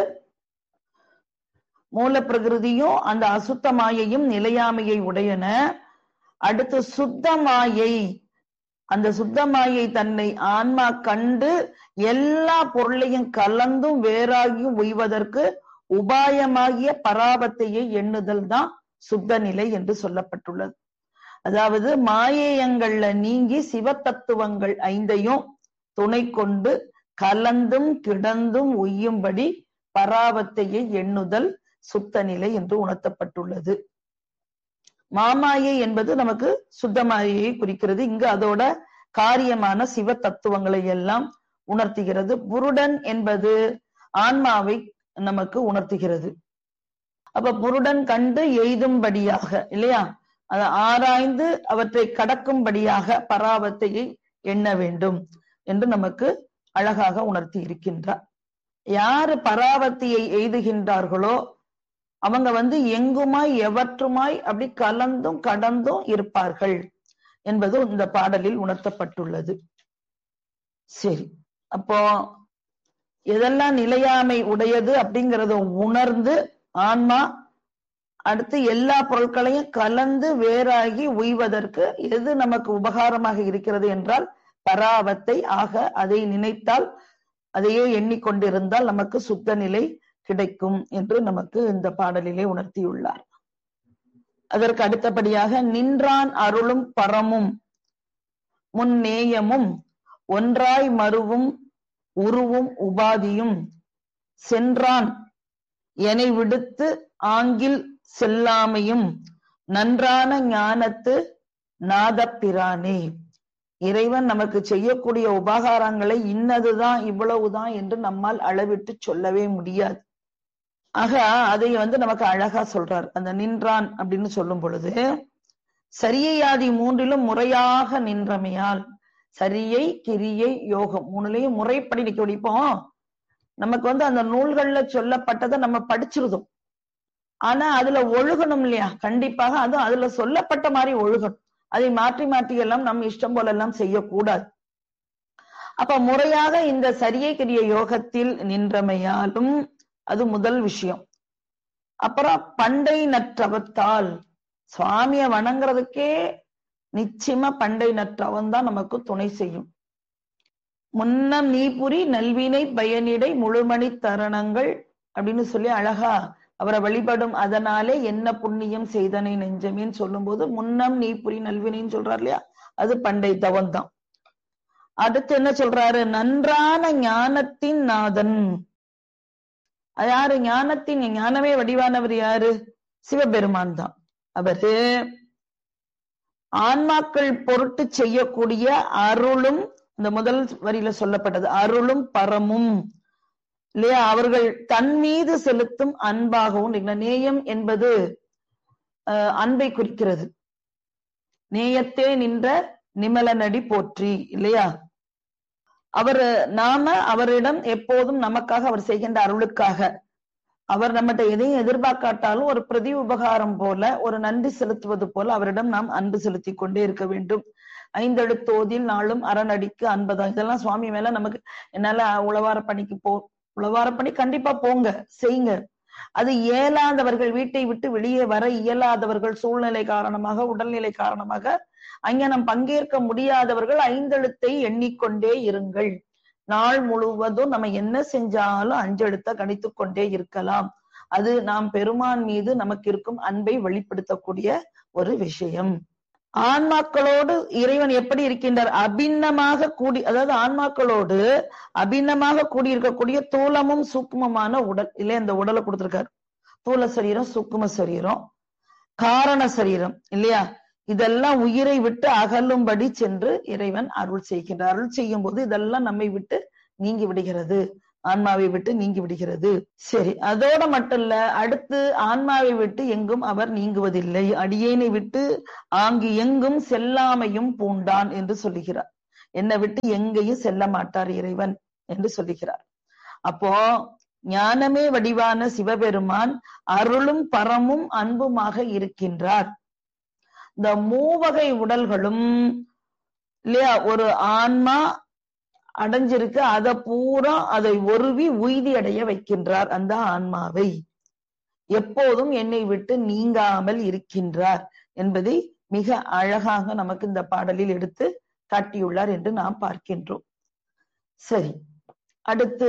மூல பிரகிருதியும் அந்த அசுத்த மாயையும் நிலையாமையை உடையன அடுத்து சுத்த மாயை அந்த சுத்த மாயை தன்னை ஆன்மா கண்டு எல்லா பொருளையும் கலந்தும் வேறாகியும் உய்வதற்கு உபாயமாகிய பராபத்தையை எண்ணுதல் தான் சுத்த நிலை என்று சொல்லப்பட்டுள்ளது அதாவது மாயேயங்கள்ல நீங்கி சிவத்தத்துவங்கள் ஐந்தையும் துணை கொண்டு கலந்தும் கிடந்தும் உய்யும்படி பராபத்தையை எண்ணுதல் சுத்த நிலை என்று உணர்த்தப்பட்டுள்ளது மாமாயை என்பது நமக்கு சுத்தமாயை குறிக்கிறது இங்கு அதோட காரியமான சிவ தத்துவங்களை எல்லாம் உணர்த்துகிறது புருடன் என்பது ஆன்மாவை நமக்கு உணர்த்துகிறது அப்ப புருடன் கண்டு எய்தும்படியாக இல்லையா அதை ஆராய்ந்து அவற்றை கடக்கும்படியாக பராபத்தையை எண்ண வேண்டும் என்று நமக்கு அழகாக உணர்த்தி இருக்கின்றார் யாரு பராவத்தியை எய்துகின்றார்களோ அவங்க வந்து எங்குமாய் எவற்றுமாய் அப்படி கலந்தும் கடந்தும் இருப்பார்கள் என்பது இந்த பாடலில் உணர்த்தப்பட்டுள்ளது சரி அப்போ எதெல்லாம் நிலையாமை உடையது அப்படிங்கறத உணர்ந்து ஆன்மா அடுத்து எல்லா பொருட்களையும் கலந்து வேறாகி உய்வதற்கு எது நமக்கு உபகாரமாக இருக்கிறது என்றால் பராவத்தை ஆக அதை நினைத்தால் அதையே எண்ணிக்கொண்டிருந்தால் நமக்கு சுத்த நிலை கிடைக்கும் என்று நமக்கு இந்த பாடலிலே உணர்த்தியுள்ளார் அதற்கு அடுத்தபடியாக நின்றான் அருளும் பரமும் முன்னேயமும் ஒன்றாய் மறுவும் உருவும் உபாதியும் சென்றான் எனை விடுத்து ஆங்கில் செல்லாமையும் நன்றான ஞானத்து நாதப்பிரானே இறைவன் நமக்கு செய்யக்கூடிய உபகாரங்களை இன்னதுதான் இவ்வளவுதான் என்று நம்மால் அளவிட்டு சொல்லவே முடியாது ஆக அதை வந்து நமக்கு அழகா சொல்றார் அந்த நின்றான் அப்படின்னு சொல்லும் பொழுது சரியையாதி மூன்றிலும் முறையாக நின்றமையால் சரியை கிரியை யோகம் மூணுலையும் முறைப்படி நிக்க முடிப்போம் நமக்கு வந்து அந்த நூல்கள்ல சொல்லப்பட்டதை நம்ம படிச்சிருதோம் ஆனா அதுல ஒழுகணும் இல்லையா கண்டிப்பாக அதுவும் அதுல சொல்லப்பட்ட மாதிரி ஒழுகணும் அதை மாற்றி மாற்றி எல்லாம் நம்ம இஷ்டம் போல எல்லாம் செய்யக்கூடாது அப்ப முறையாக இந்த சரியை கிரிய யோகத்தில் நின்றமையாலும் அது முதல் விஷயம் அப்புறம் பண்டை நற்றவத்தால் சுவாமிய வணங்குறதுக்கே நிச்சயமா பண்டை நற்றவன் தான் நமக்கு துணை செய்யும் முன்னம் நீபுரி நல்வினை பயனிடை முழுமணி தருணங்கள் அப்படின்னு சொல்லி அழகா அவரை வழிபடும் அதனாலே என்ன புண்ணியம் செய்தனை நெஞ்சமேன்னு சொல்லும் போது முன்னம் நீ புரி நல்வினைன்னு சொல்றாரு இல்லையா அது பண்டை தவம் தான் அடுத்து என்ன சொல்றாரு நன்றான ஞானத்தின் நாதன் அது யாரு ஞானத்தின் ஞானமே வடிவானவர் யாரு சிவபெருமான் தான் அவரு ஆன்மாக்கள் பொருட்டு செய்யக்கூடிய அருளும் இந்த முதல் வரியில சொல்லப்பட்டது அருளும் பரமும் இல்லையா அவர்கள் தன் மீது செலுத்தும் அன்பாகவும் நேயம் என்பது அன்பை குறிக்கிறது நேயத்தே நின்ற நிமலனடி போற்றி இல்லையா அவர் நாம அவரிடம் எப்போதும் நமக்காக அவர் செய்கின்ற அருளுக்காக அவர் நம்மகிட்ட எதையும் எதிர்பார்க்காட்டாலும் ஒரு பிரதி உபகாரம் போல ஒரு நன்றி செலுத்துவது போல அவரிடம் நாம் அன்பு செலுத்தி கொண்டே இருக்க வேண்டும் ஐந்தெழுத்தோதில் நாளும் அரணடிக்கு அன்பதம் இதெல்லாம் சுவாமி மேல நமக்கு என்னால உழவார பணிக்கு போ உழவார பணி கண்டிப்பா போங்க செய்யுங்க அது இயலாதவர்கள் வீட்டை விட்டு வெளியே வர இயலாதவர்கள் சூழ்நிலை காரணமாக உடல்நிலை காரணமாக அங்ஙனம் பங்கேற்க முடியாதவர்கள் ஐந்தெழுத்தை எண்ணிக்கொண்டே இருங்கள் நாள் முழுவதும் நம்ம என்ன செஞ்சாலும் அஞ்செழுத்த கணித்து கொண்டே இருக்கலாம் அது நாம் பெருமான் மீது நமக்கு இருக்கும் அன்பை வெளிப்படுத்தக்கூடிய ஒரு விஷயம் ஆன்மாக்களோடு இறைவன் எப்படி இருக்கின்றார் அபிண்ணமாக கூடி அதாவது ஆன்மாக்களோடு அபிண்ணமாக கூடியிருக்கக்கூடிய தூலமும் சூக்குமமான உடல் இல்லையா இந்த உடலை கொடுத்திருக்காரு தூல சரீரம் சூக்கும சரீரம் காரண சரீரம் இல்லையா இதெல்லாம் உயிரை விட்டு அகலும்படி சென்று இறைவன் அருள் செய்கின்றார் அருள் செய்யும் போது இதெல்லாம் நம்மை விட்டு நீங்கி விடுகிறது ஆன்மாவை விட்டு நீங்கி விடுகிறது சரி அதோட மட்டும் இல்ல அடுத்து ஆன்மாவை விட்டு எங்கும் அவர் நீங்குவதில்லை அடியேனை விட்டு ஆங்கு எங்கும் செல்லாமையும் பூண்டான் என்று சொல்லுகிறார் என்னை விட்டு எங்கேயும் செல்ல மாட்டார் இறைவன் என்று சொல்லுகிறார் அப்போ ஞானமே வடிவான சிவபெருமான் அருளும் பரமும் அன்புமாக இருக்கின்றார் இந்த மூவகை உடல்களும் இல்லையா ஒரு ஆன்மா அடைஞ்சிருக்கு அதை பூரா அதை ஒருவி உய்தி அடைய வைக்கின்றார் அந்த ஆன்மாவை எப்போதும் என்னை விட்டு நீங்காமல் இருக்கின்றார் என்பதை மிக அழகாக நமக்கு இந்த பாடலில் எடுத்து காட்டியுள்ளார் என்று நாம் பார்க்கின்றோம் சரி அடுத்து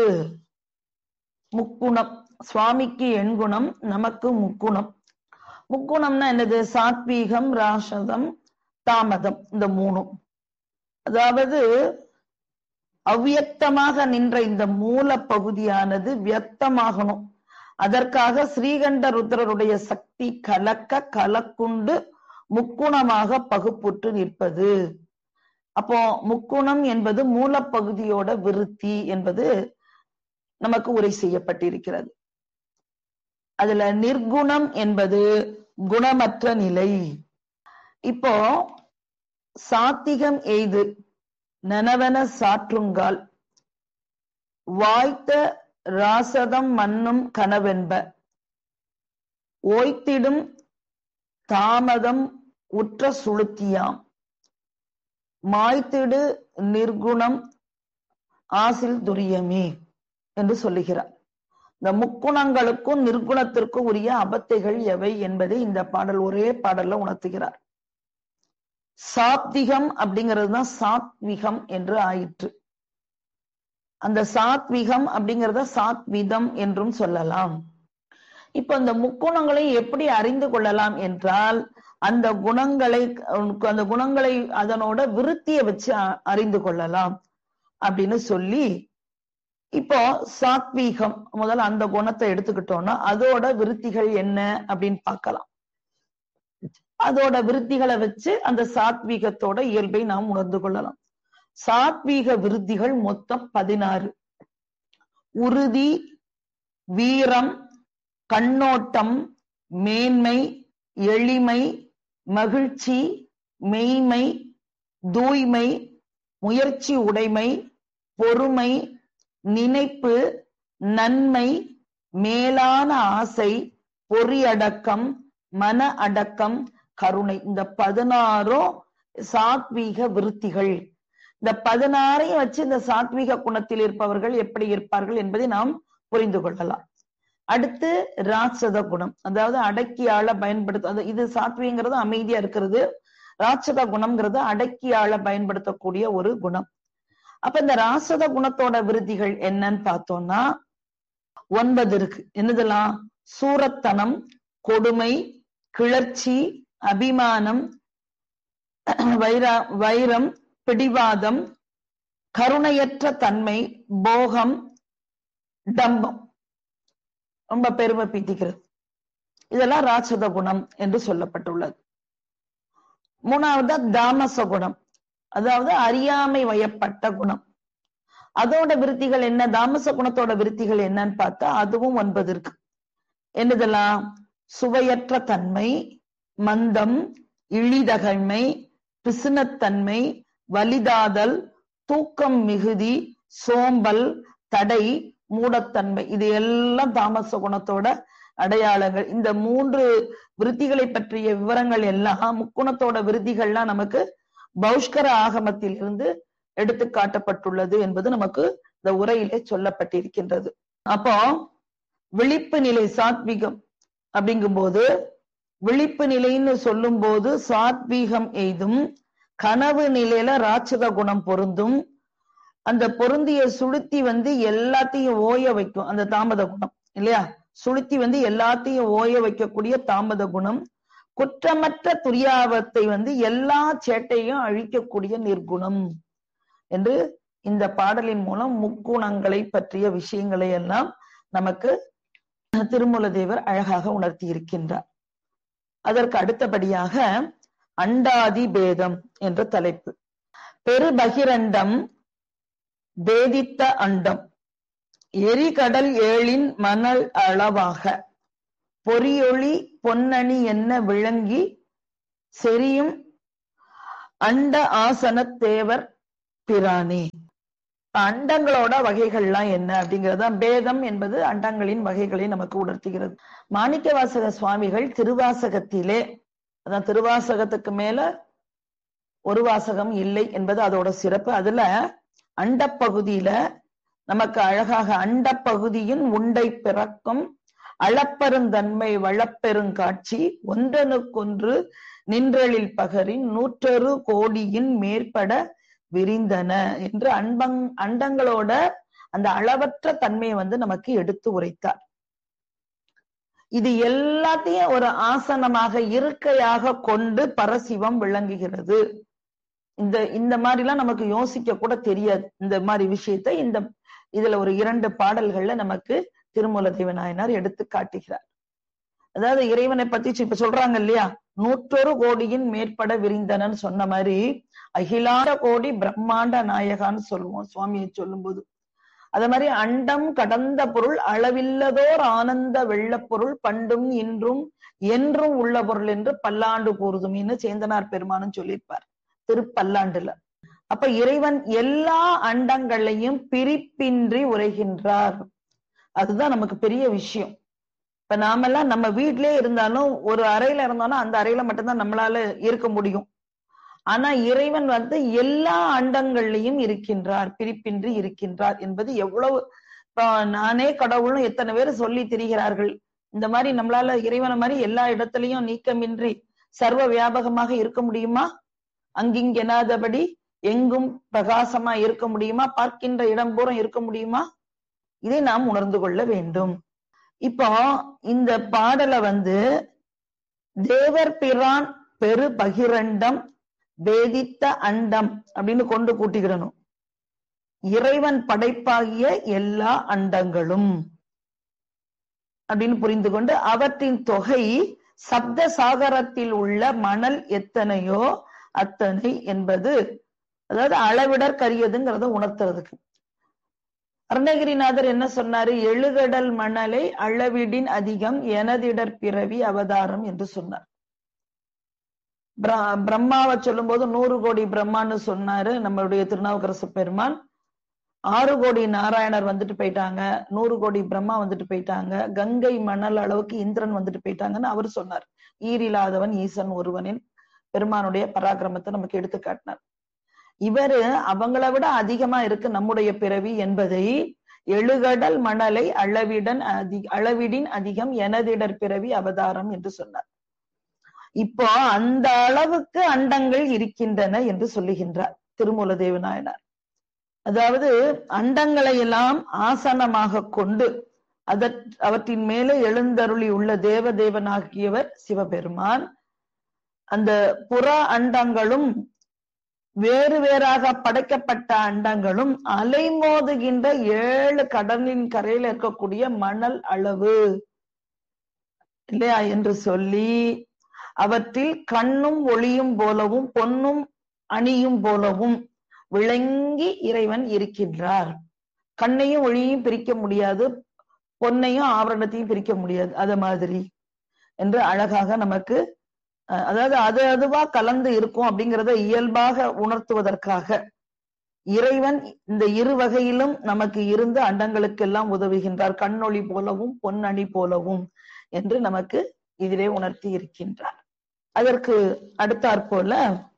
முக்குணம் சுவாமிக்கு எண்குணம் நமக்கு முக்குணம் முக்குணம்னா என்னது சாத்வீகம் ராசதம் தாமதம் இந்த மூணும் அதாவது அவ்வியக்தமாக நின்ற இந்த மூல பகுதியானது வியக்தமாகணும் அதற்காக ஸ்ரீகண்ட ருத்ரருடைய சக்தி கலக்க கலக்குண்டு முக்குணமாக பகுப்புற்று நிற்பது அப்போ முக்குணம் என்பது மூலப்பகுதியோட விருத்தி என்பது நமக்கு உரை செய்யப்பட்டிருக்கிறது அதுல நிர்குணம் என்பது குணமற்ற நிலை இப்போ சாத்திகம் எய்து நனவன சாற்றுங்கால் வாய்த்த ராசதம் மண்ணும் கனவென்ப ஓய்த்திடும் தாமதம் உற்ற சுளுத்தியாம் மாய்த்திடு நிர்குணம் ஆசில் துரியமே என்று சொல்லுகிறார் இந்த முக்குணங்களுக்கும் நிர்குணத்திற்கும் உரிய அபத்தைகள் எவை என்பதை இந்த பாடல் ஒரே பாடல்ல உணர்த்துகிறார் சாத்விகம் அப்படிங்கிறது தான் சாத்விகம் என்று ஆயிற்று அந்த சாத்விகம் அப்படிங்கிறத சாத்விதம் என்றும் சொல்லலாம் இப்ப இந்த முக்குணங்களை எப்படி அறிந்து கொள்ளலாம் என்றால் அந்த குணங்களை அந்த குணங்களை அதனோட விருத்திய வச்சு அறிந்து கொள்ளலாம் அப்படின்னு சொல்லி இப்போ சாத்வீகம் முதல்ல அந்த குணத்தை எடுத்துக்கிட்டோம்னா அதோட விருத்திகள் என்ன அப்படின்னு பார்க்கலாம் அதோட விருத்திகளை வச்சு அந்த சாத்வீகத்தோட இயல்பை நாம் உணர்ந்து கொள்ளலாம் சாத்வீக விருத்திகள் மொத்தம் பதினாறு உறுதி வீரம் கண்ணோட்டம் மேன்மை எளிமை மகிழ்ச்சி மெய்மை தூய்மை முயற்சி உடைமை பொறுமை நினைப்பு நன்மை மேலான ஆசை பொறியடக்கம் மன அடக்கம் கருணை இந்த பதினாறும் சாத்வீக விருத்திகள் இந்த பதினாறையும் வச்சு இந்த சாத்வீக குணத்தில் இருப்பவர்கள் எப்படி இருப்பார்கள் என்பதை நாம் புரிந்து கொள்ளலாம் அடுத்து ராட்சத குணம் அதாவது அடக்கி ஆள பயன்படுத்த இது சாத்விங்கிறது அமைதியா இருக்கிறது ராட்சத குணம்ங்கிறது அடக்கி ஆள பயன்படுத்தக்கூடிய ஒரு குணம் அப்ப இந்த ராசத குணத்தோட விருத்திகள் என்னன்னு பார்த்தோம்னா ஒன்பது இருக்கு என்னதெல்லாம் சூரத்தனம் கொடுமை கிளர்ச்சி அபிமானம் வைரா வைரம் பிடிவாதம் கருணையற்ற தன்மை போகம் டம்பம் ரொம்ப பெருமை பீத்திக்கிறது இதெல்லாம் ராட்சத குணம் என்று சொல்லப்பட்டுள்ளது மூணாவது தாமச குணம் அதாவது அறியாமை வயப்பட்ட குணம் அதோட விருத்திகள் என்ன தாமச குணத்தோட விருத்திகள் என்னன்னு பார்த்தா அதுவும் ஒன்பது இருக்கு என்னதெல்லாம் சுவையற்ற தன்மை மந்தம் இழிதகழ்மை பிசுனத்தன்மை வலிதாதல் தூக்கம் மிகுதி சோம்பல் தடை மூடத்தன்மை இது எல்லாம் தாமச குணத்தோட அடையாளங்கள் இந்த மூன்று விருத்திகளை பற்றிய விவரங்கள் எல்லாம் முக்குணத்தோட விருத்திகள்லாம் நமக்கு பௌஷ்கர ஆகமத்தில் இருந்து எடுத்து காட்டப்பட்டுள்ளது என்பது நமக்கு இந்த உரையிலே சொல்லப்பட்டிருக்கின்றது அப்போ விழிப்பு நிலை சாத்வீகம் அப்படிங்கும்போது விழிப்பு நிலைன்னு சொல்லும் போது சாத்வீகம் எய்தும் கனவு நிலையில ராட்சத குணம் பொருந்தும் அந்த பொருந்திய சுளுத்தி வந்து எல்லாத்தையும் ஓய வைக்கும் அந்த தாமத குணம் இல்லையா சுளுத்தி வந்து எல்லாத்தையும் ஓய வைக்கக்கூடிய தாமத குணம் குற்றமற்ற துரியாவத்தை வந்து எல்லா சேட்டையும் அழிக்கக்கூடிய நிர்குணம் என்று இந்த பாடலின் மூலம் முக்குணங்களை பற்றிய விஷயங்களை எல்லாம் நமக்கு திருமூல தேவர் அழகாக உணர்த்தி இருக்கின்றார் அதற்கு அடுத்தபடியாக அண்டாதி பேதம் என்ற தலைப்பு பெருபகிரண்டம் பேதித்த அண்டம் எரிகடல் ஏழின் மணல் அளவாக பொறியொளி பொன்னணி என்ன விளங்கி செரியும் அண்ட ஆசனத் தேவர் பிரானே அண்டங்களோட வகைகள்லாம் என்ன அப்படிங்கறது பேதம் என்பது அண்டங்களின் வகைகளை நமக்கு உணர்த்துகிறது மாணிக்கவாசக சுவாமிகள் திருவாசகத்திலே அதான் திருவாசகத்துக்கு மேல ஒரு வாசகம் இல்லை என்பது அதோட சிறப்பு அதுல அண்டப்பகுதியில நமக்கு அழகாக அண்டப்பகுதியின் உண்டை பிறக்கும் அளப்பெருந்தன்மை வளப்பெருங்காட்சி ஒன்றனுக்கொன்று நின்றலில் பகரின் நூற்றொரு கோடியின் மேற்பட விரிந்தன என்று அன்பங் அண்டங்களோட அந்த அளவற்ற தன்மையை வந்து நமக்கு எடுத்து உரைத்தார் இது எல்லாத்தையும் ஒரு ஆசனமாக இருக்கையாக கொண்டு பரசிவம் விளங்குகிறது இந்த இந்த மாதிரிலாம் நமக்கு யோசிக்க கூட தெரியாது இந்த மாதிரி விஷயத்த இந்த இதுல ஒரு இரண்டு பாடல்கள்ல நமக்கு திருமூல தேவநாயனார் எடுத்து காட்டுகிறார் அதாவது இறைவனை பத்தி இப்ப சொல்றாங்க இல்லையா நூற்றொரு கோடியின் மேற்பட விரிந்தனன்னு சொன்ன மாதிரி அகிலாண்ட கோடி பிரம்மாண்ட நாயகான்னு சொல்லுவோம் சுவாமியை சொல்லும்போது அதே மாதிரி அண்டம் கடந்த பொருள் அளவில்லதோர் ஆனந்த வெள்ளப் பொருள் பண்டும் இன்றும் என்றும் உள்ள பொருள் என்று பல்லாண்டு கூறுதுமின்னு சேந்தனார் பெருமானும் சொல்லியிருப்பார் திருப்பல்லாண்டுல அப்ப இறைவன் எல்லா அண்டங்களையும் பிரிப்பின்றி உரைகின்றார் அதுதான் நமக்கு பெரிய விஷயம் இப்ப நாமெல்லாம் நம்ம வீட்லயே இருந்தாலும் ஒரு அறையில இருந்தாலும் அந்த அறையில மட்டும்தான் நம்மளால இருக்க முடியும் ஆனா இறைவன் வந்து எல்லா அண்டங்கள்லயும் இருக்கின்றார் பிரிப்பின்றி இருக்கின்றார் என்பது எவ்வளவு இப்போ நானே கடவுள்னு எத்தனை பேர் சொல்லி திரிகிறார்கள் இந்த மாதிரி நம்மளால இறைவனை மாதிரி எல்லா இடத்துலயும் நீக்கமின்றி சர்வ வியாபகமாக இருக்க முடியுமா அங்கிங்கெனாதபடி எங்கும் பிரகாசமா இருக்க முடியுமா பார்க்கின்ற இடம் பூரம் இருக்க முடியுமா இதை நாம் உணர்ந்து கொள்ள வேண்டும் இப்போ இந்த பாடலை வந்து தேவர் பிரான் பெரு பகிரண்டம் வேதித்த அண்டம் அப்படின்னு கொண்டு கூட்டிக்கிடணும் இறைவன் படைப்பாகிய எல்லா அண்டங்களும் அப்படின்னு புரிந்து கொண்டு அவற்றின் தொகை சப்த சாகரத்தில் உள்ள மணல் எத்தனையோ அத்தனை என்பது அதாவது அளவிடற்கரியதுங்கிறத உணர்த்துறதுக்கு அருணகிரிநாதர் என்ன சொன்னாரு எழுகடல் மணலை அளவிடின் அதிகம் எனதிடர் பிறவி அவதாரம் என்று சொன்னார் பிரம்மாவை சொல்லும் போது நூறு கோடி பிரம்மான்னு சொன்னாரு நம்மளுடைய திருநாவுக்கரசு பெருமான் ஆறு கோடி நாராயணர் வந்துட்டு போயிட்டாங்க நூறு கோடி பிரம்மா வந்துட்டு போயிட்டாங்க கங்கை மணல் அளவுக்கு இந்திரன் வந்துட்டு போயிட்டாங்கன்னு அவர் சொன்னார் ஈரில்லாதவன் ஈசன் ஒருவனின் பெருமானுடைய பராக்கிரமத்தை நமக்கு எடுத்து காட்டினார் இவரு அவங்கள விட அதிகமா இருக்கு நம்முடைய பிறவி என்பதை எழுகடல் மணலை அளவிடன் அதி அளவிடின் அதிகம் எனதிடர் பிறவி அவதாரம் என்று சொன்னார் இப்போ அந்த அளவுக்கு அண்டங்கள் இருக்கின்றன என்று சொல்லுகின்றார் திருமூல தேவநாயனார் அதாவது அண்டங்களை எல்லாம் ஆசனமாக கொண்டு அத அவற்றின் மேலே எழுந்தருளி உள்ள தேவ தேவனாகியவர் சிவபெருமான் அந்த புற அண்டங்களும் வேறு வேறாக படைக்கப்பட்ட அண்டங்களும் அலைமோதுகின்ற ஏழு கடலின் கரையில இருக்கக்கூடிய மணல் அளவு இல்லையா என்று சொல்லி அவற்றில் கண்ணும் ஒளியும் போலவும் பொன்னும் அணியும் போலவும் விளங்கி இறைவன் இருக்கின்றார் கண்ணையும் ஒளியையும் பிரிக்க முடியாது பொன்னையும் ஆபரணத்தையும் பிரிக்க முடியாது அத மாதிரி என்று அழகாக நமக்கு அதாவது அது அதுவா கலந்து இருக்கும் அப்படிங்கிறத இயல்பாக உணர்த்துவதற்காக இறைவன் இந்த இரு வகையிலும் நமக்கு இருந்து அண்டங்களுக்கெல்லாம் உதவுகின்றார் கண்ணொளி போலவும் பொன்னணி போலவும் என்று நமக்கு இதிலே உணர்த்தி இருக்கின்றார் அதற்கு அடுத்தாற்போல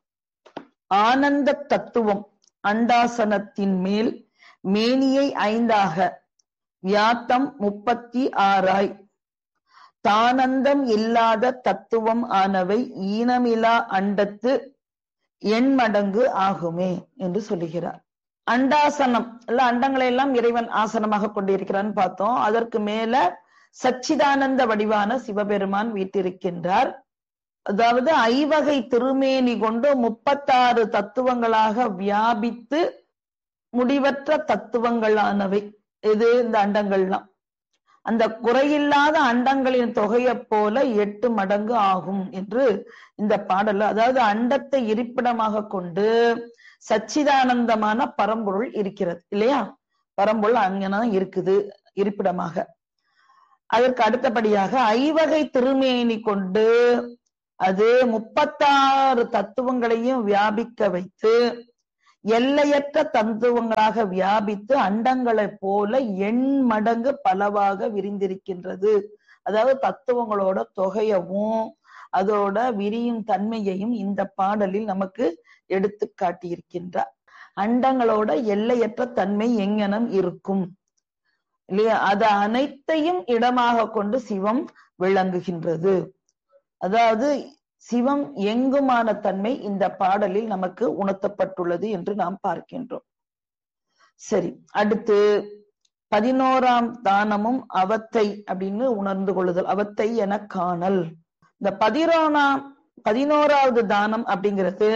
ஆனந்த தத்துவம் அண்டாசனத்தின் மேல் மேனியை ஐந்தாக வியாத்தம் முப்பத்தி ஆறாய் தானந்தம் இல்லாத தத்துவம் ஆனவை ஈனமிலா அண்டத்து எண்மடங்கு ஆகுமே என்று சொல்லுகிறார் அண்டாசனம் இல்ல அண்டங்களை எல்லாம் இறைவன் ஆசனமாக கொண்டிருக்கிறான்னு பார்த்தோம் அதற்கு மேல சச்சிதானந்த வடிவான சிவபெருமான் வீட்டிருக்கின்றார் அதாவது ஐவகை திருமேனி கொண்டு முப்பத்தாறு தத்துவங்களாக வியாபித்து முடிவற்ற தத்துவங்களானவை இது இந்த அண்டங்கள்லாம் அந்த குறையில்லாத அண்டங்களின் தொகையைப் போல எட்டு மடங்கு ஆகும் என்று இந்த பாடல்ல அதாவது அண்டத்தை இருப்பிடமாக கொண்டு சச்சிதானந்தமான பரம்பொருள் இருக்கிறது இல்லையா பரம்பொருள் அங்கதான் இருக்குது இருப்பிடமாக அதற்கு அடுத்தபடியாக ஐவகை திருமேனி கொண்டு அது முப்பத்தாறு தத்துவங்களையும் வியாபிக்க வைத்து எல்லையற்ற தத்துவங்களாக வியாபித்து அண்டங்களைப் போல எண் மடங்கு பலவாக விரிந்திருக்கின்றது அதாவது தத்துவங்களோட தொகையவும் அதோட விரியும் தன்மையையும் இந்த பாடலில் நமக்கு எடுத்து காட்டியிருக்கின்றார் அண்டங்களோட எல்லையற்ற தன்மை எங்கனம் இருக்கும் இல்லையா அது அனைத்தையும் இடமாக கொண்டு சிவம் விளங்குகின்றது அதாவது சிவம் எங்குமான தன்மை இந்த பாடலில் நமக்கு உணர்த்தப்பட்டுள்ளது என்று நாம் பார்க்கின்றோம் சரி அடுத்து பதினோராம் தானமும் அவத்தை அப்படின்னு உணர்ந்து கொள்ளுதல் அவத்தை என காணல் இந்த பதினோராம் பதினோராவது தானம் அப்படிங்கிறது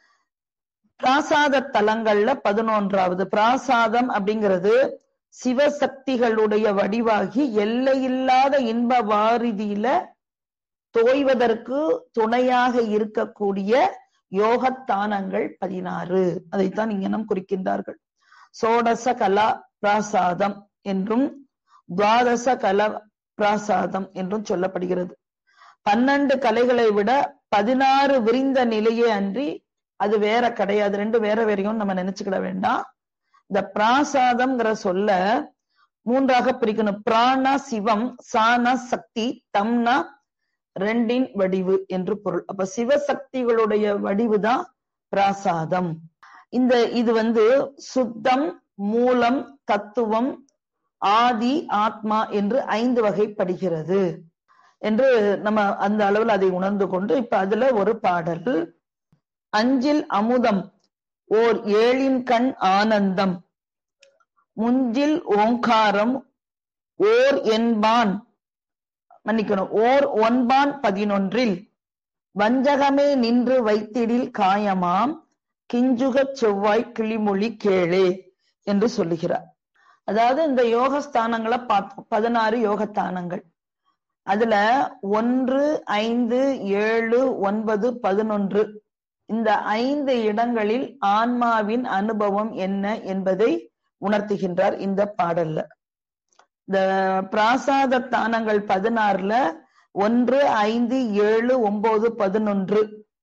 பிராசாத தலங்கள்ல பதினொன்றாவது பிராசாதம் அப்படிங்கிறது சிவசக்திகளுடைய வடிவாகி எல்லையில்லாத இன்ப வாரிதியில தோய்வதற்கு துணையாக இருக்கக்கூடிய யோகத்தானங்கள் பதினாறு அதைத்தான் இங்க நம் குறிக்கின்றார்கள் சோடச கலா பிராசாதம் என்றும் துவாதச கலா பிராசாதம் என்றும் சொல்லப்படுகிறது பன்னெண்டு கலைகளை விட பதினாறு விரிந்த நிலையே அன்றி அது வேற கிடையாது ரெண்டு வேற வேறையும் நம்ம நினைச்சுக்கிட வேண்டாம் இந்த பிராசாதம்ங்கிற சொல்ல மூன்றாக பிரிக்கணும் பிராணா சிவம் சானா சக்தி தம்னா ரெண்டின் வடிவு என்று பொருள் அப்ப சிவசக்திகளுடைய வடிவு தான் பிராசாதம் இந்த இது வந்து சுத்தம் மூலம் தத்துவம் ஆதி ஆத்மா என்று ஐந்து வகைப்படுகிறது என்று நம்ம அந்த அளவில் அதை உணர்ந்து கொண்டு இப்ப அதுல ஒரு பாடல் அஞ்சில் அமுதம் ஓர் ஏழின் கண் ஆனந்தம் முஞ்சில் ஓங்காரம் ஓர் என்பான் மன்னிக்கணும் ஓர் ஒன்பான் பதினொன்றில் வஞ்சகமே நின்று வைத்திடில் காயமாம் கிஞ்சுகச் செவ்வாய் கிளிமொழி கேளே என்று சொல்லுகிறார் அதாவது இந்த யோகஸ்தானங்களை பார்த்தோம் பதினாறு யோகஸ்தானங்கள் அதுல ஒன்று ஐந்து ஏழு ஒன்பது பதினொன்று இந்த ஐந்து இடங்களில் ஆன்மாவின் அனுபவம் என்ன என்பதை உணர்த்துகின்றார் இந்த பாடல்ல இந்த பிராசாத தானங்கள் பதினாறுல ஒன்று ஐந்து ஏழு ஒன்பது பதினொன்று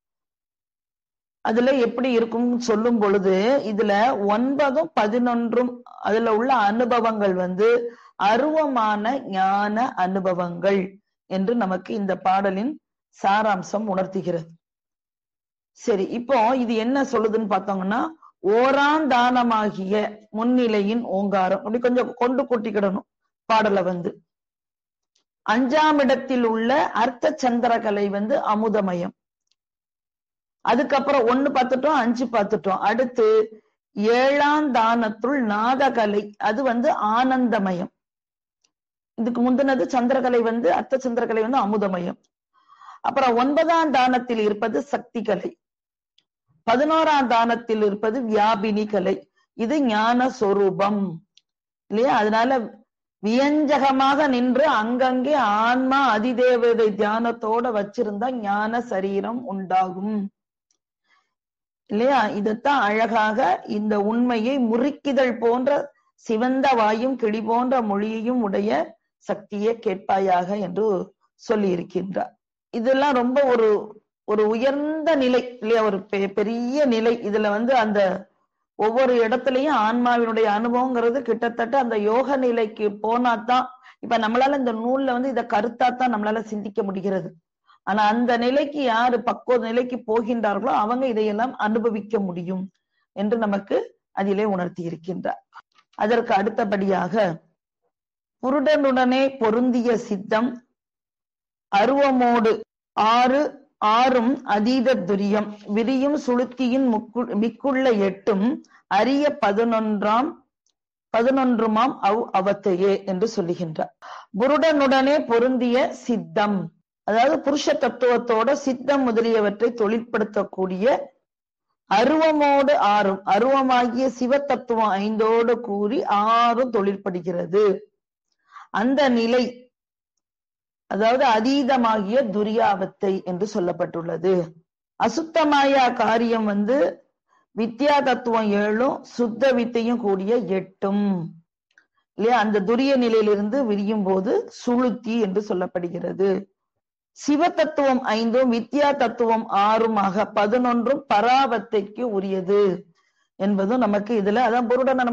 அதுல எப்படி இருக்கும் சொல்லும் பொழுது இதுல ஒன்பதும் பதினொன்றும் அதுல உள்ள அனுபவங்கள் வந்து அருவமான ஞான அனுபவங்கள் என்று நமக்கு இந்த பாடலின் சாராம்சம் உணர்த்துகிறது சரி இப்போ இது என்ன சொல்லுதுன்னு பார்த்தோம்னா ஓரான் தானமாகிய முன்னிலையின் ஓங்காரம் அப்படி கொஞ்சம் கொண்டு கூட்டிக்கிடணும் பாடலை வந்து அஞ்சாம் இடத்தில் உள்ள அர்த்த சந்திரகலை வந்து அமுதமயம் அதுக்கப்புறம் ஒண்ணு பார்த்துட்டோம் அஞ்சு பார்த்துட்டோம் அடுத்து ஏழாம் தானத்துள் நாதகலை அது வந்து ஆனந்தமயம் இதுக்கு முந்தினது சந்திரகலை வந்து அர்த்த சந்திரகலை வந்து அமுதமயம் அப்புறம் ஒன்பதாம் தானத்தில் இருப்பது சக்தி கலை பதினோராம் தானத்தில் இருப்பது வியாபினி கலை இது ஞான சொரூபம் இல்லையா அதனால வியஞ்சகமாக நின்று அங்கங்கே ஆன்மா அதிதேவதை தியானத்தோட வச்சிருந்தா ஞான சரீரம் உண்டாகும் இல்லையா இதத்தான் அழகாக இந்த உண்மையை முறுக்கிதழ் போன்ற சிவந்த வாயும் கிளி போன்ற மொழியையும் உடைய சக்தியே கேட்பாயாக என்று சொல்லி இருக்கின்றார் இதெல்லாம் ரொம்ப ஒரு ஒரு உயர்ந்த நிலை இல்லையா ஒரு பெரிய நிலை இதுல வந்து அந்த ஒவ்வொரு இடத்துலயும் ஆன்மாவினுடைய அனுபவங்கிறது கிட்டத்தட்ட அந்த யோக நிலைக்கு போனாதான் இப்ப நம்மளால இந்த நூல்ல வந்து இத கருத்தாத்தான் நம்மளால சிந்திக்க முடிகிறது ஆனா அந்த நிலைக்கு யாரு பக்குவ நிலைக்கு போகின்றார்களோ அவங்க இதையெல்லாம் அனுபவிக்க முடியும் என்று நமக்கு அதிலே உணர்த்தி இருக்கின்றார் அதற்கு அடுத்தபடியாக புருடனுடனே பொருந்திய சித்தம் அருவமோடு ஆறு ஆறும் அதீத துரியம் விரியும் சுளுத்தியின் முக்கு மிக்குள்ள எட்டும் அரிய பதினொன்றாம் பதினொன்றுமாம் அவ் அவத்தையே என்று சொல்லுகின்றார் புருடனுடனே பொருந்திய சித்தம் அதாவது புருஷ தத்துவத்தோட சித்தம் முதலியவற்றை தொழிற்படுத்தக்கூடிய அருவமோடு ஆறும் அருவமாகிய சிவ தத்துவம் ஐந்தோடு கூறி ஆறும் தொழிற்படுகிறது அந்த நிலை அதாவது அதீதமாகிய துரியாவத்தை என்று சொல்லப்பட்டுள்ளது அசுத்தமாயா காரியம் வந்து வித்யா தத்துவம் ஏழும் சுத்த வித்தையும் கூடிய எட்டும் இல்லையா அந்த துரிய நிலையிலிருந்து விரியும் போது சுளுத்தி என்று சொல்லப்படுகிறது சிவ தத்துவம் ஐந்தும் வித்யா தத்துவம் ஆறுமாக பதினொன்றும் பராவத்தைக்கு உரியது என்பதும் நமக்கு இதுல அதான் புருடனை